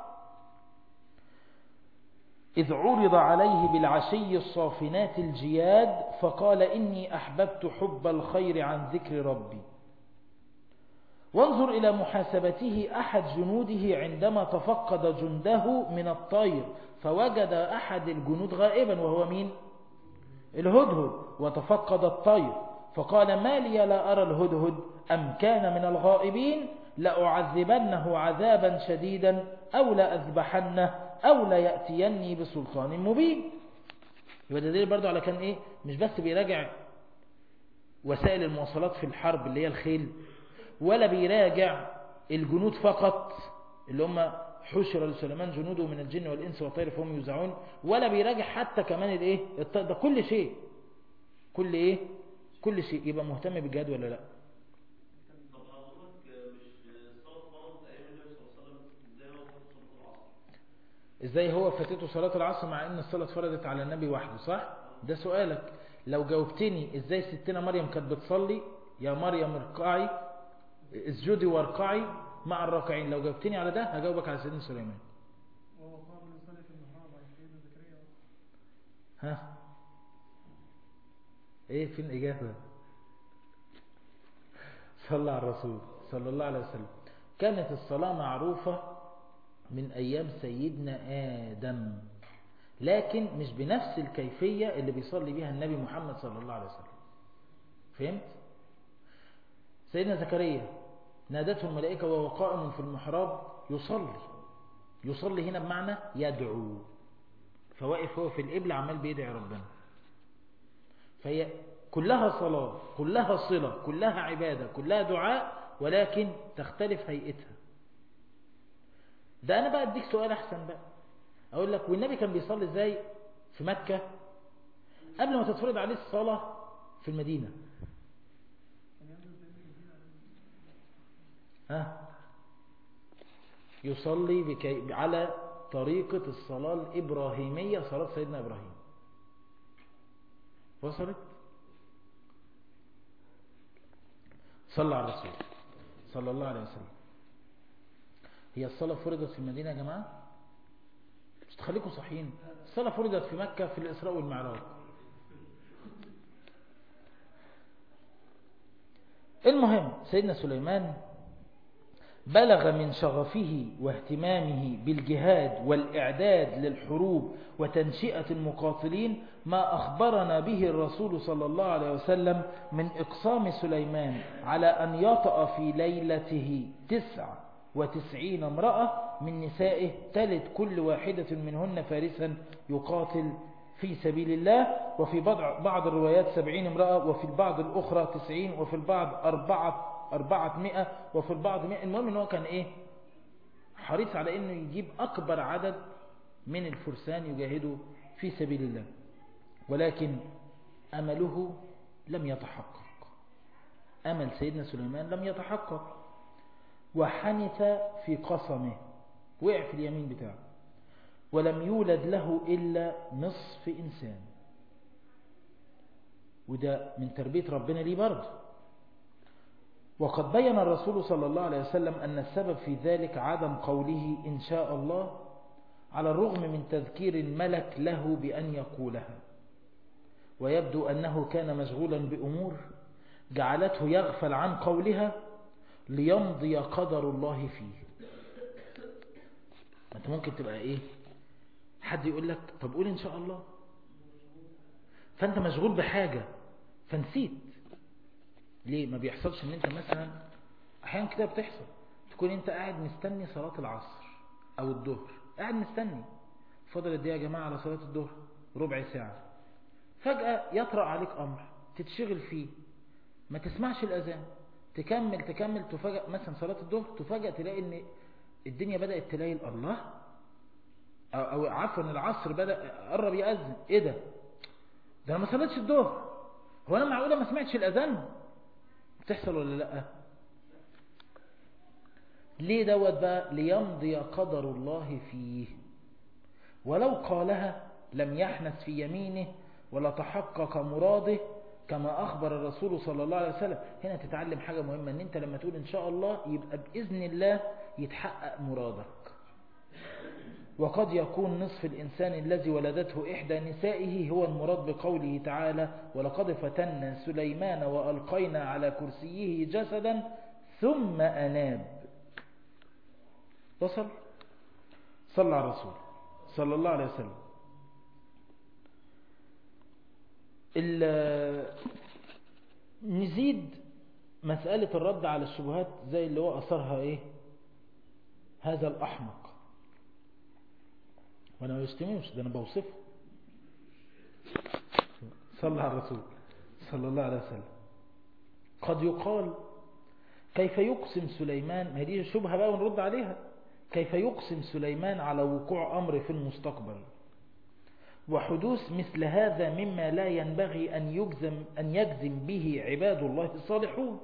إذ عرض عليه بالعشي الصافنات الجياد فقال إني أحببت حب الخير عن ذكر ربي وانظر إلى محاسبته أحد جنوده عندما تفقد جنده من الطير فوجد أحد الجنود غائبا وهو مين الهدهد وتفقد الطير فقال ما لي لا أرى الهدهد أم كان من الغائبين لأعذبنه عذابا شديدا أو لأذبحنه أو ليأتيني بسلطان مبين يبقى ده دليل برضو على كان إيه مش بس بيراجع وسائل المواصلات في الحرب اللي هي الخيل ولا بيراجع الجنود فقط اللي هم حشر لسليمان جنوده من الجن والإنس والطير فهم يوزعون ولا بيراجع حتى كمان الايه ده كل شيء كل ايه كل شيء يبقى مهتم بالجهاد ولا لا ازاي هو فاتته صلاة العصر مع ان الصلاة اتفرضت على النبي وحده صح ده سؤالك لو جاوبتني ازاي ستنا مريم كانت بتصلي يا مريم اركعي اسجدي واركعي مع الراكعين لو جاوبتني على ده هجاوبك على سيدنا سليمان ها ايه فين الاجابه صلى على الرسول صلى الله عليه وسلم كانت الصلاة معروفة من أيام سيدنا آدم لكن مش بنفس الكيفية اللي بيصلي بها النبي محمد صلى الله عليه وسلم فهمت؟ سيدنا زكريا نادته الملائكة وهو قائم في المحراب يصلي يصلي هنا بمعنى يدعو فواقف هو في القبل عمال بيدعي ربنا فهي كلها صلاة كلها صلة كلها عبادة كلها دعاء ولكن تختلف هيئتها ده أنا بقى أديك سؤال أحسن بقى أقول لك والنبي كان بيصلي إزاي في مكة قبل ما تتفرض عليه الصلاة في المدينة ها يصلي بكي على طريقة الصلاة الإبراهيمية صلاة سيدنا إبراهيم وصلت صلى على الرسول صلى الله عليه وسلم هي الصلاة فرضت في المدينة يا جماعة مش تخليكم صحيين الصلاة فرضت في مكة في الإسراء والمعراج المهم سيدنا سليمان بلغ من شغفه واهتمامه بالجهاد والإعداد للحروب وتنشئة المقاتلين ما أخبرنا به الرسول صلى الله عليه وسلم من إقسام سليمان على أن يطأ في ليلته تسع وتسعين امرأة من نسائه تلد كل واحدة منهن فارسا يقاتل في سبيل الله وفي بعض الروايات سبعين امرأة وفي البعض الأخرى تسعين وفي البعض أربعة أربعة مئة وفي البعض مئة المهم ان هو كان ايه حريص على انه يجيب اكبر عدد من الفرسان يجاهدوا في سبيل الله ولكن امله لم يتحقق امل سيدنا سليمان لم يتحقق وحنث في قسمه وقع في اليمين بتاعه ولم يولد له إلا نصف إنسان وده من تربية ربنا ليه برضه وقد بين الرسول صلى الله عليه وسلم أن السبب في ذلك عدم قوله إن شاء الله على الرغم من تذكير الملك له بأن يقولها ويبدو أنه كان مشغولا بأمور جعلته يغفل عن قولها ليمضي قدر الله فيه انت ممكن تبقى ايه حد يقول لك طب قول ان شاء الله فانت مشغول بحاجة فنسيت ليه ما بيحصلش ان انت مثلا احيانا كده بتحصل تكون انت قاعد مستني صلاة العصر او الظهر قاعد مستني فضل الدقيقة يا جماعة على صلاة الظهر ربع ساعة فجأة يطرأ عليك امر تتشغل فيه ما تسمعش الاذان تكمل تكمل تفاجأ مثلا صلاة الظهر تفاجأ تلاقي ان الدنيا بدأت تلاقي الله او, أو عفوا العصر بدأ قرب يأذن ايه ده ده انا ما صليتش الظهر هو انا معقولة ما سمعتش الاذان بتحصل ولا لا ليه دوت بقى ليمضي قدر الله فيه ولو قالها لم يحنث في يمينه ولا تحقق مراده كما أخبر الرسول صلى الله عليه وسلم هنا تتعلم حاجة مهمة ان انت لما تقول ان شاء الله يبقى بإذن الله يتحقق مرادك وقد يكون نصف الإنسان الذي ولدته إحدى نسائه هو المراد بقوله تعالى ولقد فتنا سليمان وألقينا على كرسيه جسدا ثم أناب وصل صلى على الرسول صلى الله عليه وسلم نزيد مسألة الرد على الشبهات زي اللي هو أثرها إيه هذا الأحمق وأنا ما يشتميش ده أنا بوصفه صلى على الرسول صلى الله عليه وسلم قد يقال كيف يقسم سليمان ما هي دي شبهة بقى ونرد عليها كيف يقسم سليمان على وقوع أمر في المستقبل وحدوث مثل هذا مما لا ينبغي أن يجزم, أن يجزم به عباد الله الصالحون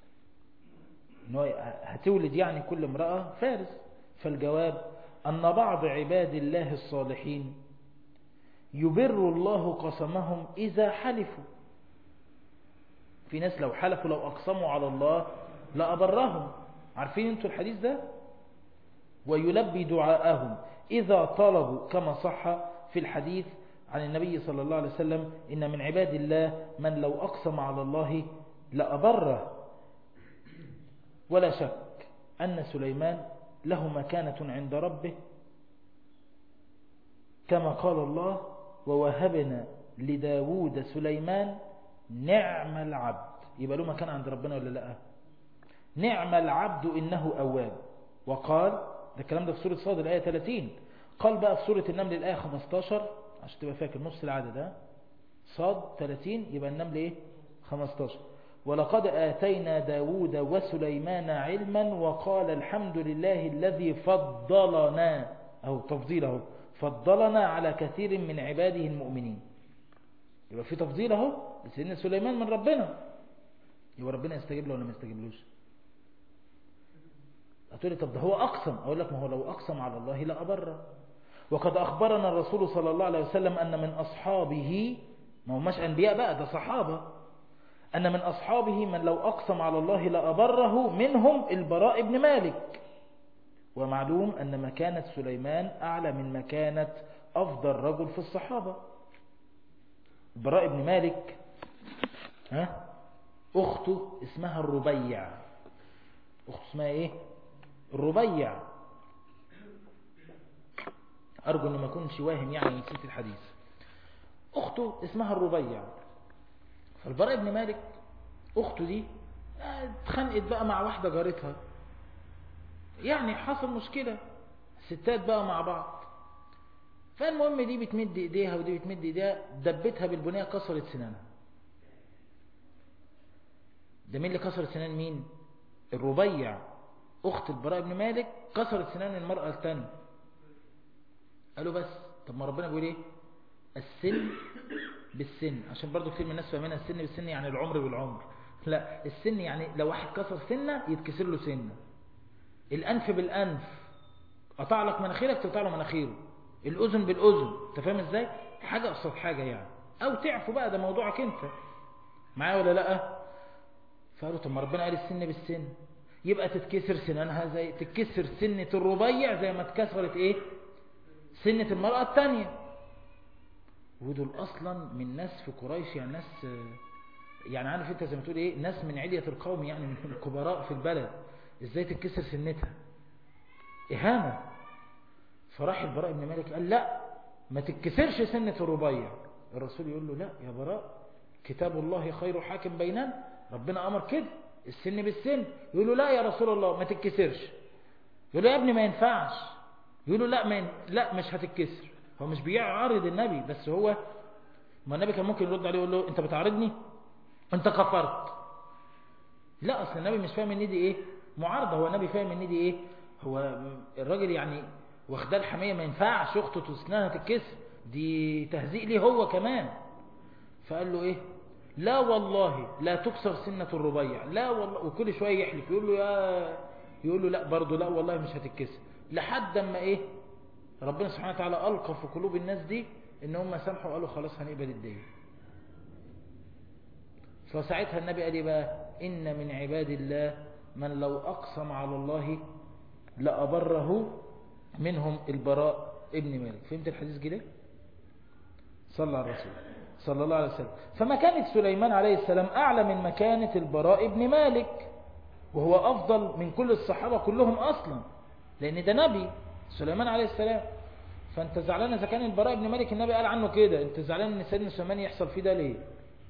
هتولد يعني كل امرأة فارس فالجواب أن بعض عباد الله الصالحين يبر الله قسمهم إذا حلفوا في ناس لو حلفوا لو أقسموا على الله لأبرهم عارفين انتوا الحديث ده ويلبي دعاءهم إذا طلبوا كما صح في الحديث عن النبي صلى الله عليه وسلم إن من عباد الله من لو أقسم على الله لأبره ولا شك أن سليمان له مكانة عند ربه كما قال الله ووهبنا لداود سليمان نعم العبد يبقى له مكان عند ربنا ولا لا نعم العبد إنه أواب وقال ده الكلام ده في سورة صاد الآية 30 قال بقى في سورة النمل الآية 15 عشان تبقى فاكر نص العدد ده صاد 30 يبقى النمل ايه 15 ولقد آتينا داود وسليمان علما وقال الحمد لله الذي فضلنا أو تفضيله فضلنا على كثير من عباده المؤمنين يبقى في تفضيل اهو لسيدنا سليمان من ربنا يبقى ربنا يستجيب له ولا ما يستجيبلوش هتقولي طب ده هو أقسم أقول لك ما هو لو أقسم على الله لا أبره وقد أخبرنا الرسول صلى الله عليه وسلم أن من أصحابه ما هماش أنبياء بقى ده صحابة أن من أصحابه من لو أقسم على الله لأبره منهم البراء بن مالك ومعلوم أن مكانة سليمان أعلى من مكانة أفضل رجل في الصحابة البراء بن مالك ها أخته اسمها الربيع أخته اسمها إيه الربيع أرجو أن ما أكونش واهم يعني نسيت الحديث أخته اسمها الربيع فالبراء بن مالك أخته دي اتخانقت بقى مع واحدة جارتها يعني حصل مشكلة ستات بقى مع بعض فالمهم دي بتمد ايديها ودي بتمد ايديها دبتها بالبنية كسرت سنانها ده مين اللي كسرت سنان مين الربيع اخت البراء بن مالك كسرت سنان المرأة الثانية قالوا بس طب ما ربنا بيقول ايه السن بالسن عشان برضو كتير من الناس فاهمينها السن بالسن يعني العمر بالعمر لا السن يعني لو واحد كسر سنة يتكسر له سنة الأنف بالأنف قطع لك مناخيرك تقطع له مناخيره الأذن بالأذن انت فاهم ازاي حاجة قصاد حاجة يعني او تعفو بقى ده موضوعك انت معايا ولا لا فقالوا طب ما ربنا قال السن بالسن يبقى تتكسر سنانها زي تتكسر سنة الربيع زي ما اتكسرت ايه سنة المرأة التانية ودول اصلا من ناس في قريش يعني ناس يعني عارف انت زي ما تقول ايه ناس من علية القوم يعني من الكبراء في البلد ازاي تتكسر سنتها اهانة فراح البراء بن مالك قال لا ما تتكسرش سنة الربيع الرسول يقول له لا يا براء كتاب الله خير حاكم بيننا ربنا امر كده السن بالسن يقول له لا يا رسول الله ما تتكسرش يقول له يا ابني ما ينفعش يقول له لا ما ين... لا مش هتتكسر هو مش بيعارض النبي بس هو ما النبي كان ممكن يرد عليه يقول له انت بتعارضني انت كفرت لا اصل النبي مش فاهم ان دي ايه معارضه هو النبي فاهم ان دي ايه هو الراجل يعني واخداه الحميه ما ينفعش اخته تسنانها تتكسر دي تهزيء ليه هو كمان فقال له ايه لا والله لا تكسر سنة الربيع لا والله وكل شوية يحلف يقول له يا يقول له لا برضه لا والله مش هتتكسر لحد اما ايه ربنا سبحانه وتعالى ألقى في قلوب الناس دي ان هم سامحوا وقالوا خلاص هنقبل الدين فساعتها النبي قال بقى إن من عباد الله من لو أقسم على الله لأبره منهم البراء ابن مالك فهمت الحديث كده صلى على الرسول صلى الله عليه وسلم فمكانة سليمان عليه السلام أعلى من مكانة البراء ابن مالك وهو أفضل من كل الصحابة كلهم أصلا لأن ده نبي سليمان عليه السلام فأنت زعلان إذا كان البراء ابن مالك النبي قال عنه كده أنت زعلان إن سيدنا سليمان يحصل فيه ده ليه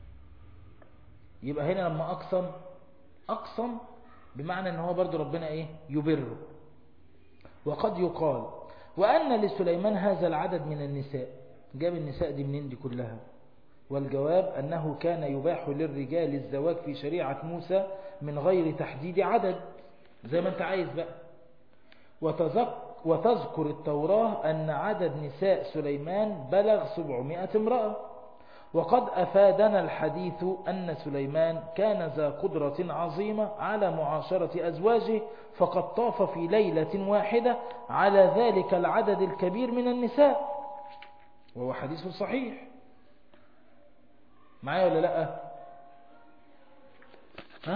يبقى هنا لما أقسم أقسم بمعنى أن هو برضو ربنا إيه يبره وقد يقال وأن لسليمان هذا العدد من النساء جاب النساء دي منين دي كلها والجواب أنه كان يباح للرجال الزواج في شريعة موسى من غير تحديد عدد زي ما انت عايز بقى وتذكر التوراة أن عدد نساء سليمان بلغ 700 امرأة وقد أفادنا الحديث أن سليمان كان ذا قدرة عظيمة على معاشرة أزواجه فقد طاف في ليلة واحدة على ذلك العدد الكبير من النساء وهو حديث صحيح معايا ولا لا ها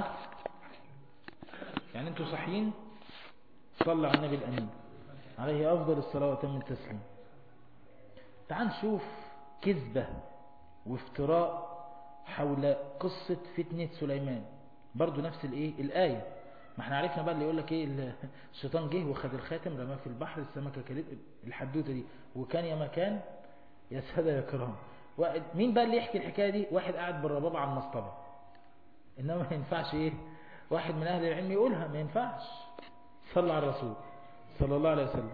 يعني انتوا صحيين صلى على النبي الأمين عليه أفضل الصلاة وتم التسليم تعال نشوف كذبة وافتراء حول قصة فتنة سليمان برضو نفس الايه الآية ما احنا عرفنا بقى اللي يقول لك ايه الشيطان جه وخد الخاتم رماه في البحر السمكة كلت الحدوتة دي وكان يا مكان يا سادة يا كرام مين بقى اللي يحكي الحكاية دي واحد قاعد بالرباب على المصطبة انما ما ينفعش ايه واحد من اهل العلم يقولها ما ينفعش صلى على الرسول صلى الله عليه وسلم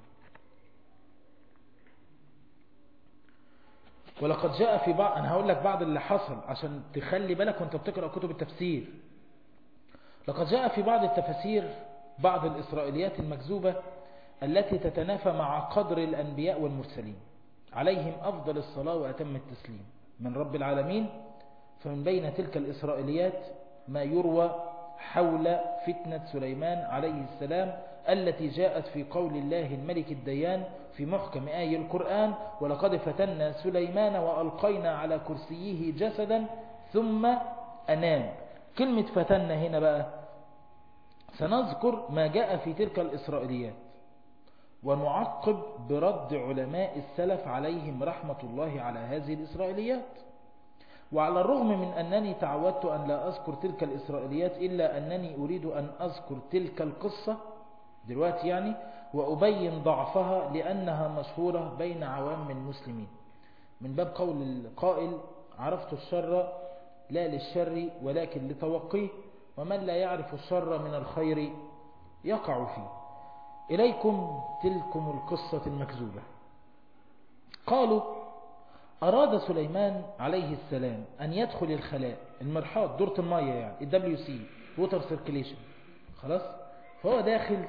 ولقد جاء في بعض أنا هقول لك بعض اللي حصل عشان تخلي بالك وانت بتقرأ كتب التفسير لقد جاء في بعض التفاسير بعض الإسرائيليات المكذوبة التي تتنافى مع قدر الأنبياء والمرسلين عليهم أفضل الصلاة وأتم التسليم من رب العالمين فمن بين تلك الإسرائيليات ما يروى حول فتنة سليمان عليه السلام التي جاءت في قول الله الملك الديان في محكم آي القرآن ولقد فتنا سليمان وألقينا على كرسيه جسدا ثم أنام كلمة فتنا هنا بقى سنذكر ما جاء في تلك الإسرائيليات ونعقب برد علماء السلف عليهم رحمة الله على هذه الإسرائيليات وعلى الرغم من أنني تعودت أن لا أذكر تلك الإسرائيليات إلا أنني أريد أن أذكر تلك القصة دلوقتي يعني وأبين ضعفها لأنها مشهورة بين عوام المسلمين من باب قول القائل عرفت الشر لا للشر ولكن لتوقيه ومن لا يعرف الشر من الخير يقع فيه إليكم تلكم القصة المكذوبة قالوا أراد سليمان عليه السلام أن يدخل الخلاء المرحاض دورة المية يعني ال WC Water Circulation خلاص فهو داخل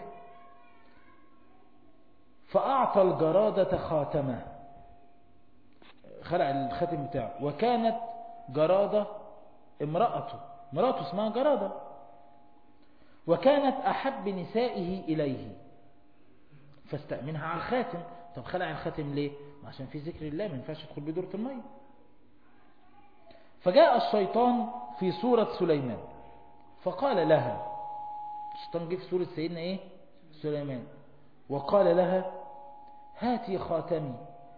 فأعطى الجرادة خاتمه خلع الخاتم بتاعه وكانت جرادة امرأته امرأته اسمها جرادة وكانت أحب نسائه إليه فاستأمنها على الخاتم طب خلع الخاتم ليه عشان في ذكر الله ما ينفعش يدخل بدورة المية فجاء الشيطان في صورة سليمان فقال لها الشيطان جه في صورة سيدنا ايه سليمان وقال لها هاتي خاتمي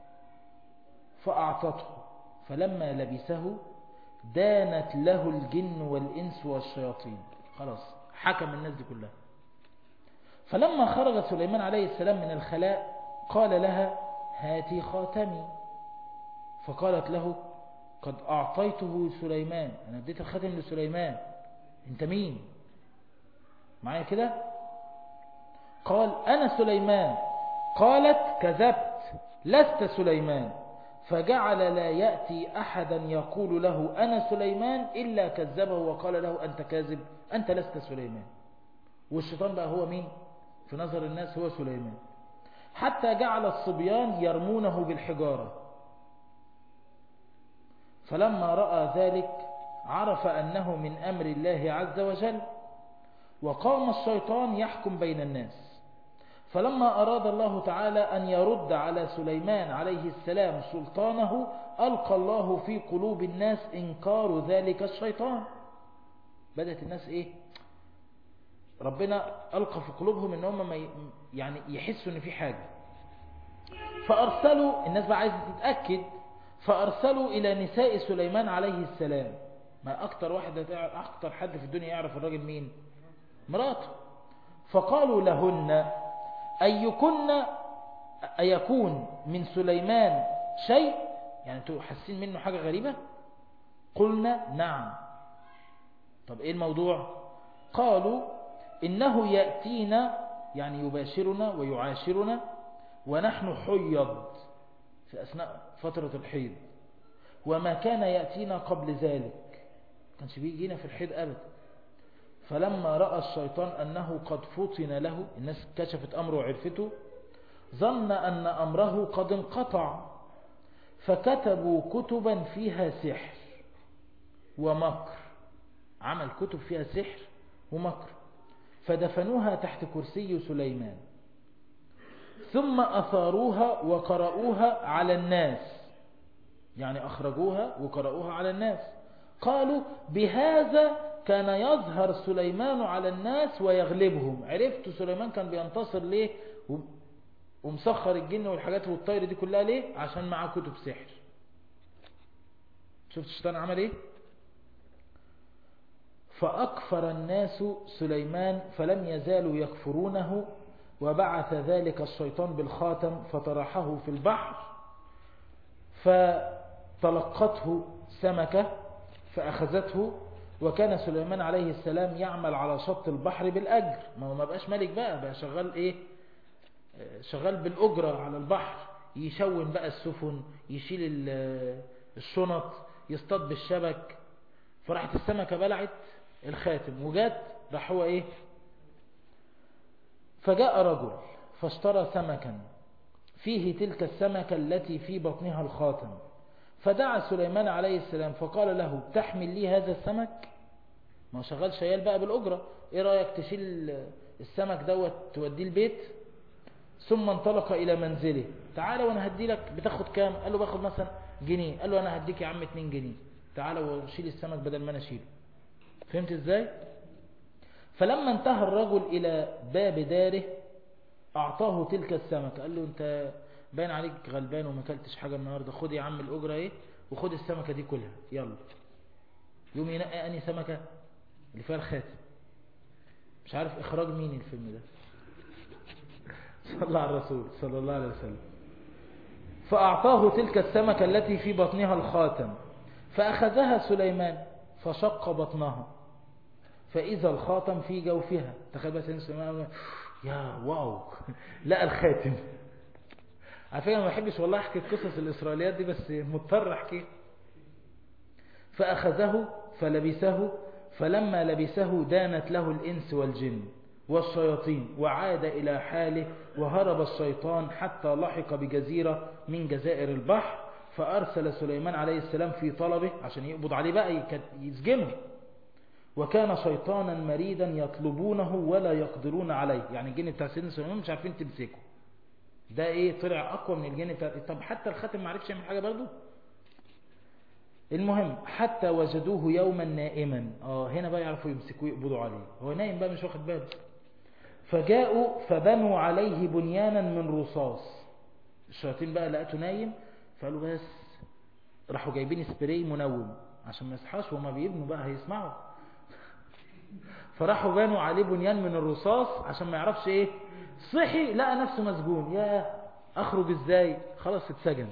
فأعطته فلما لبسه دانت له الجن والإنس والشياطين خلاص حكم الناس دي كلها فلما خرج سليمان عليه السلام من الخلاء قال لها هاتي خاتمي فقالت له قد أعطيته سليمان أنا اديت الخاتم لسليمان انت مين معايا كده قال أنا سليمان قالت كذبت لست سليمان فجعل لا يأتي أحدا يقول له أنا سليمان إلا كذبه وقال له أنت كاذب أنت لست سليمان والشيطان بقى هو مين في نظر الناس هو سليمان حتى جعل الصبيان يرمونه بالحجارة فلما رأى ذلك عرف أنه من أمر الله عز وجل وقام الشيطان يحكم بين الناس فلما أراد الله تعالى أن يرد على سليمان عليه السلام سلطانه ألقى الله في قلوب الناس إنكار ذلك الشيطان بدأت الناس إيه ربنا ألقى في قلوبهم إن هم ما يعني يحسوا إن في حاجة فأرسلوا الناس بقى عايزة تتأكد فأرسلوا إلى نساء سليمان عليه السلام ما أكتر واحدة أكتر حد في الدنيا يعرف الراجل مين مراته فقالوا لهن أيكن أيكون من سليمان شيء يعني انتوا حاسين منه حاجة غريبة قلنا نعم طب ايه الموضوع قالوا إنه يأتينا يعني يباشرنا ويعاشرنا ونحن حيض في أثناء فترة الحيض وما كان يأتينا قبل ذلك كانش بيجينا في الحيض أبدا فلما رأى الشيطان أنه قد فطن له الناس كشفت أمره وعرفته ظن أن أمره قد انقطع فكتبوا كتبا فيها سحر ومكر عمل كتب فيها سحر ومكر فدفنوها تحت كرسي سليمان ثم أثاروها وقرأوها على الناس يعني أخرجوها وقرأوها على الناس قالوا بهذا كان يظهر سليمان على الناس ويغلبهم عرفت سليمان كان بينتصر ليه ومسخر الجن والحاجات والطير دي كلها ليه عشان معاه كتب سحر شفت الشيطان عمل ايه فأكفر الناس سليمان فلم يزالوا يكفرونه وبعث ذلك الشيطان بالخاتم فطرحه في البحر فتلقته سمكة فأخذته وكان سليمان عليه السلام يعمل على شط البحر بالأجر ما هو ما بقاش ملك بقى بقى شغال ايه شغال بالأجرة على البحر يشون بقى السفن يشيل الشنط يصطاد بالشبك فراحت السمكة بلعت الخاتم وجات راح هو ايه فجاء رجل فاشترى سمكا فيه تلك السمكة التي في بطنها الخاتم فدعا سليمان عليه السلام فقال له تحمل لي هذا السمك ما هو شغال شيال بقى بالأجرة ايه رأيك تشيل السمك دوت توديه البيت ثم انطلق إلى منزله تعالى وانا هدي لك بتاخد كام قال له باخد مثلا جنيه قال له انا هديك يا عم 2 جنيه تعالى وشيل السمك بدل ما انا اشيله فهمت ازاي فلما انتهى الرجل إلى باب داره أعطاه تلك السمكة قال له أنت باين عليك غلبان وما كلتش حاجة النهاردة خد يا عم الأجرة ايه وخد السمكة دي كلها يلا يوم ينقى أني سمكة اللي فيها الخاتم مش عارف إخراج مين الفيلم ده صلى الله على الرسول صلى الله عليه وسلم فأعطاه تلك السمكة التي في بطنها الخاتم فأخذها سليمان فشق بطنها فإذا الخاتم في جوفها تخيل بس سليمان يا واو لقى الخاتم على فكرة ما بحبش والله احكي قصص الإسرائيليات دي بس مضطر احكي فأخذه فلبسه فلما لبسه دانت له الإنس والجن والشياطين وعاد إلى حاله وهرب الشيطان حتى لحق بجزيرة من جزائر البحر فأرسل سليمان عليه السلام في طلبه عشان يقبض عليه بقى يسجنه وكان شيطانا مريدا يطلبونه ولا يقدرون عليه يعني الجن بتاع سيدنا سليمان مش عارفين تمسكه ده ايه طلع اقوى من الجن بتاع طب حتى الخاتم ما عرفش يعمل حاجة برضو المهم حتى وجدوه يوما نائما اه هنا بقى يعرفوا يمسكوه يقبضوا عليه هو نايم بقى مش واخد باله فجاءوا فبنوا عليه بنيانا من رصاص الشياطين بقى لقيته نايم فقالوا بس راحوا جايبين سبراي منوم عشان ما يصحاش وهما بيبنوا بقى هيسمعوا فراحوا بنوا عليه بنيان من الرصاص عشان ما يعرفش ايه صحي لقى نفسه مسجون يا اخرج ازاي خلاص اتسجن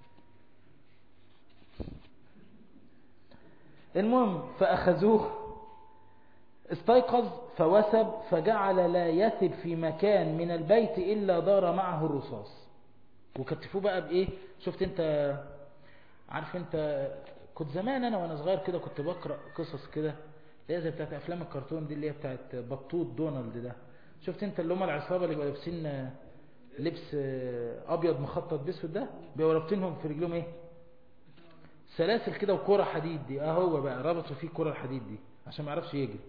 المهم فاخذوه استيقظ فوسب فجعل لا يثب في مكان من البيت الا دار معه الرصاص وكتفوه بقى بايه شفت انت عارف انت كنت زمان انا وانا صغير كده كنت بقرا قصص كده اللي هي زي بتاعت افلام الكرتون دي اللي هي بتاعت بطوط دونالد ده شفت انت اللي هم العصابه اللي بيبقوا لابسين لبس ابيض مخطط باسود ده بيبقوا رابطينهم في رجلهم ايه سلاسل كده وكره حديد دي اه هو بقى ربطوا فيه كره الحديد دي عشان ما يعرفش يجري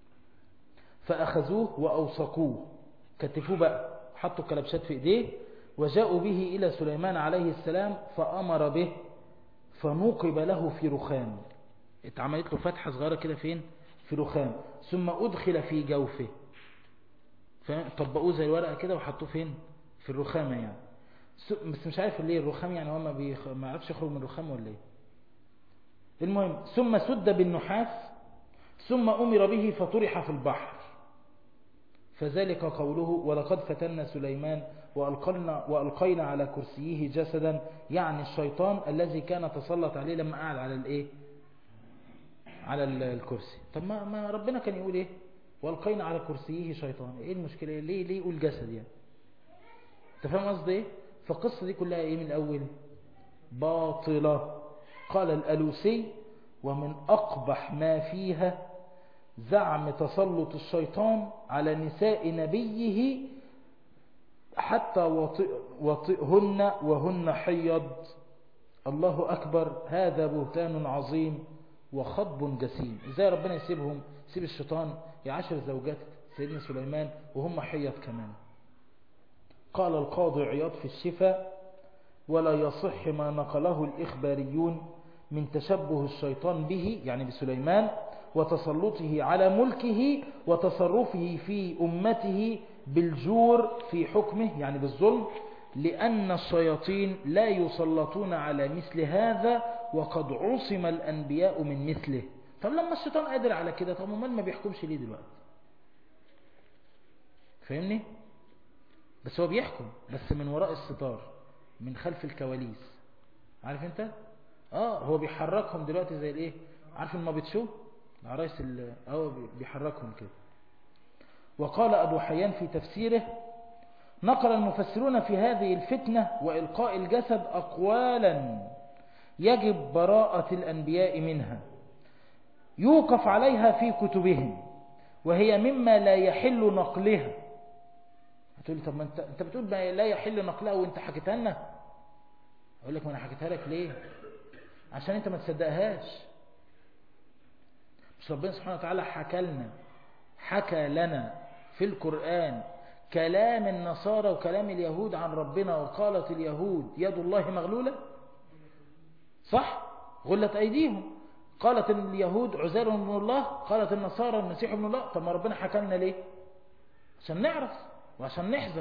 فاخذوه واوثقوه كتفوه بقى حطوا كلبشات في ايديه وجاءوا به الى سليمان عليه السلام فامر به فنوقب له في رخام اتعملت له فتحة صغيرة كده فين في رخام ثم أدخل في جوفه طبقوه زي الورقة كده وحطوه فين في الرخامة يعني بس مش عارف ليه الرخام يعني هو ما, بيخ... ما عرفش يخرج من الرخام ولا ايه المهم ثم سد بالنحاس ثم أمر به فطرح في البحر فذلك قوله ولقد فتنا سليمان وألقينا, وألقينا على كرسيه جسدا يعني الشيطان الذي كان تسلط عليه لما قعد على الايه على الكرسي طب ما, ما ربنا كان يقول ايه والقينا على كرسيه شيطان ايه المشكلة ليه ليه يقول جسد يعني انت فاهم قصدي ايه فالقصة دي كلها ايه من الاول باطلة قال الالوسي ومن اقبح ما فيها زعم تسلط الشيطان على نساء نبيه حتى وطئ وطئهن وهن حيض الله أكبر هذا بهتان عظيم وخطب جسيم ازاي ربنا يسيبهم يسيب الشيطان يعاشر زوجات سيدنا سليمان وهم حيض كمان قال القاضي عياض في الشفاء ولا يصح ما نقله الإخباريون من تشبه الشيطان به يعني بسليمان وتسلطه على ملكه وتصرفه في أمته بالجور في حكمه يعني بالظلم لأن الشياطين لا يسلطون على مثل هذا وقد عصم الأنبياء من مثله طب لما الشيطان قادر على كده طب امال ما بيحكمش ليه دلوقتي فاهمني بس هو بيحكم بس من وراء الستار من خلف الكواليس عارف انت اه هو بيحركهم دلوقتي زي الايه عارف المابت شو العرايس اللي اه بيحركهم كده وقال ابو حيان في تفسيره نقل المفسرون في هذه الفتنة وإلقاء الجسد أقوالا يجب براءة الأنبياء منها يوقف عليها في كتبهم وهي مما لا يحل نقلها هتقولي طب ما انت, انت بتقول ما لا يحل نقلها وانت حكيتها لنا اقول لك ما انا حكيتها لك ليه عشان انت ما تصدقهاش مش ربنا سبحانه وتعالى حكى لنا حكى لنا في القرآن كلام النصارى وكلام اليهود عن ربنا وقالت اليهود يد الله مغلولة صح غلت أيديهم قالت اليهود عزير ابن الله قالت النصارى المسيح ابن الله طب ما ربنا حكى لنا ليه عشان نعرف وعشان نحذر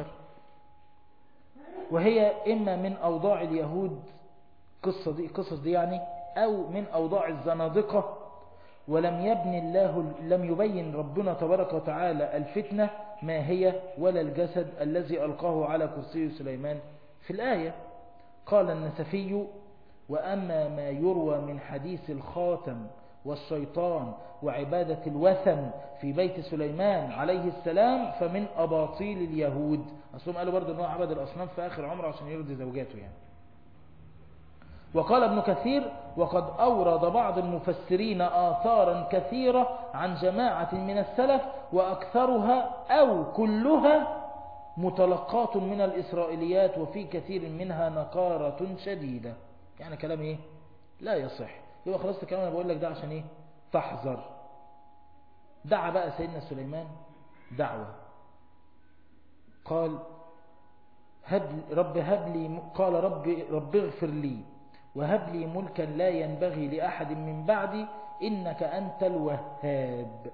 وهي إما من أوضاع اليهود قصة دي قصص دي يعني أو من أوضاع الزنادقة ولم يبن الله لم يبين ربنا تبارك وتعالى الفتنة ما هي ولا الجسد الذي ألقاه على كرسي سليمان في الآية قال النسفي وأما ما يروى من حديث الخاتم والشيطان وعبادة الوثن في بيت سليمان عليه السلام فمن أباطيل اليهود أصلهم قالوا برضو أنه عبد الأصنام في آخر عمره عشان يرضي زوجاته يعني وقال ابن كثير وقد أورد بعض المفسرين آثارا كثيرة عن جماعة من السلف وأكثرها أو كلها متلقات من الإسرائيليات وفي كثير منها نقارة شديدة يعني كلام إيه لا يصح يبقى خلاص الكلام أنا بقول لك ده عشان إيه تحذر دعا بقى سيدنا سليمان دعوة قال هب رب هب لي قال رب رب اغفر لي وهب لي ملكا لا ينبغي لأحد من بعدي إنك أنت الوهاب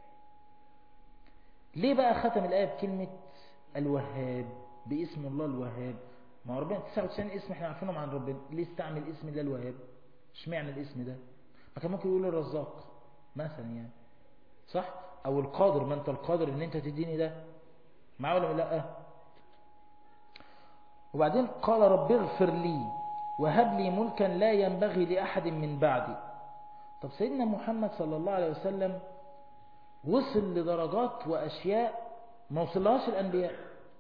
ليه بقى ختم الآية بكلمة الوهاب باسم الله الوهاب ما هو ربنا 99 اسم احنا عارفينهم عن ربنا ليه استعمل اسم الله الوهاب اشمعنى الاسم ده ما كان ممكن يقول الرزاق مثلا يعني صح او القادر ما انت القادر ان انت تديني ده معاه ولا لا وبعدين قال رب اغفر لي وهب لي ملكا لا ينبغي لأحد من بعدي طب سيدنا محمد صلى الله عليه وسلم وصل لدرجات وأشياء ما وصلهاش الأنبياء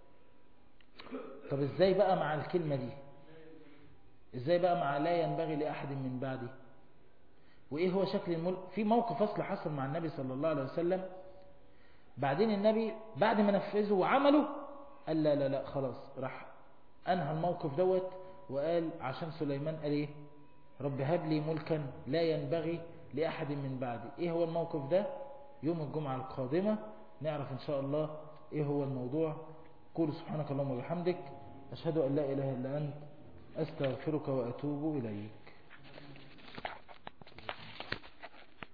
طب ازاي بقى مع الكلمة دي ازاي بقى مع لا ينبغي لأحد من بعدي وايه هو شكل الملك في موقف اصل حصل مع النبي صلى الله عليه وسلم بعدين النبي بعد ما نفذه وعمله قال لا لا لا خلاص راح انهى الموقف دوت وقال عشان سليمان قال ايه رب هب لي ملكا لا ينبغي لأحد من بعدي ايه هو الموقف ده يوم الجمعة القادمة نعرف ان شاء الله ايه هو الموضوع قول سبحانك اللهم وبحمدك أشهد أن لا إله إلا أنت أستغفرك وأتوب إليك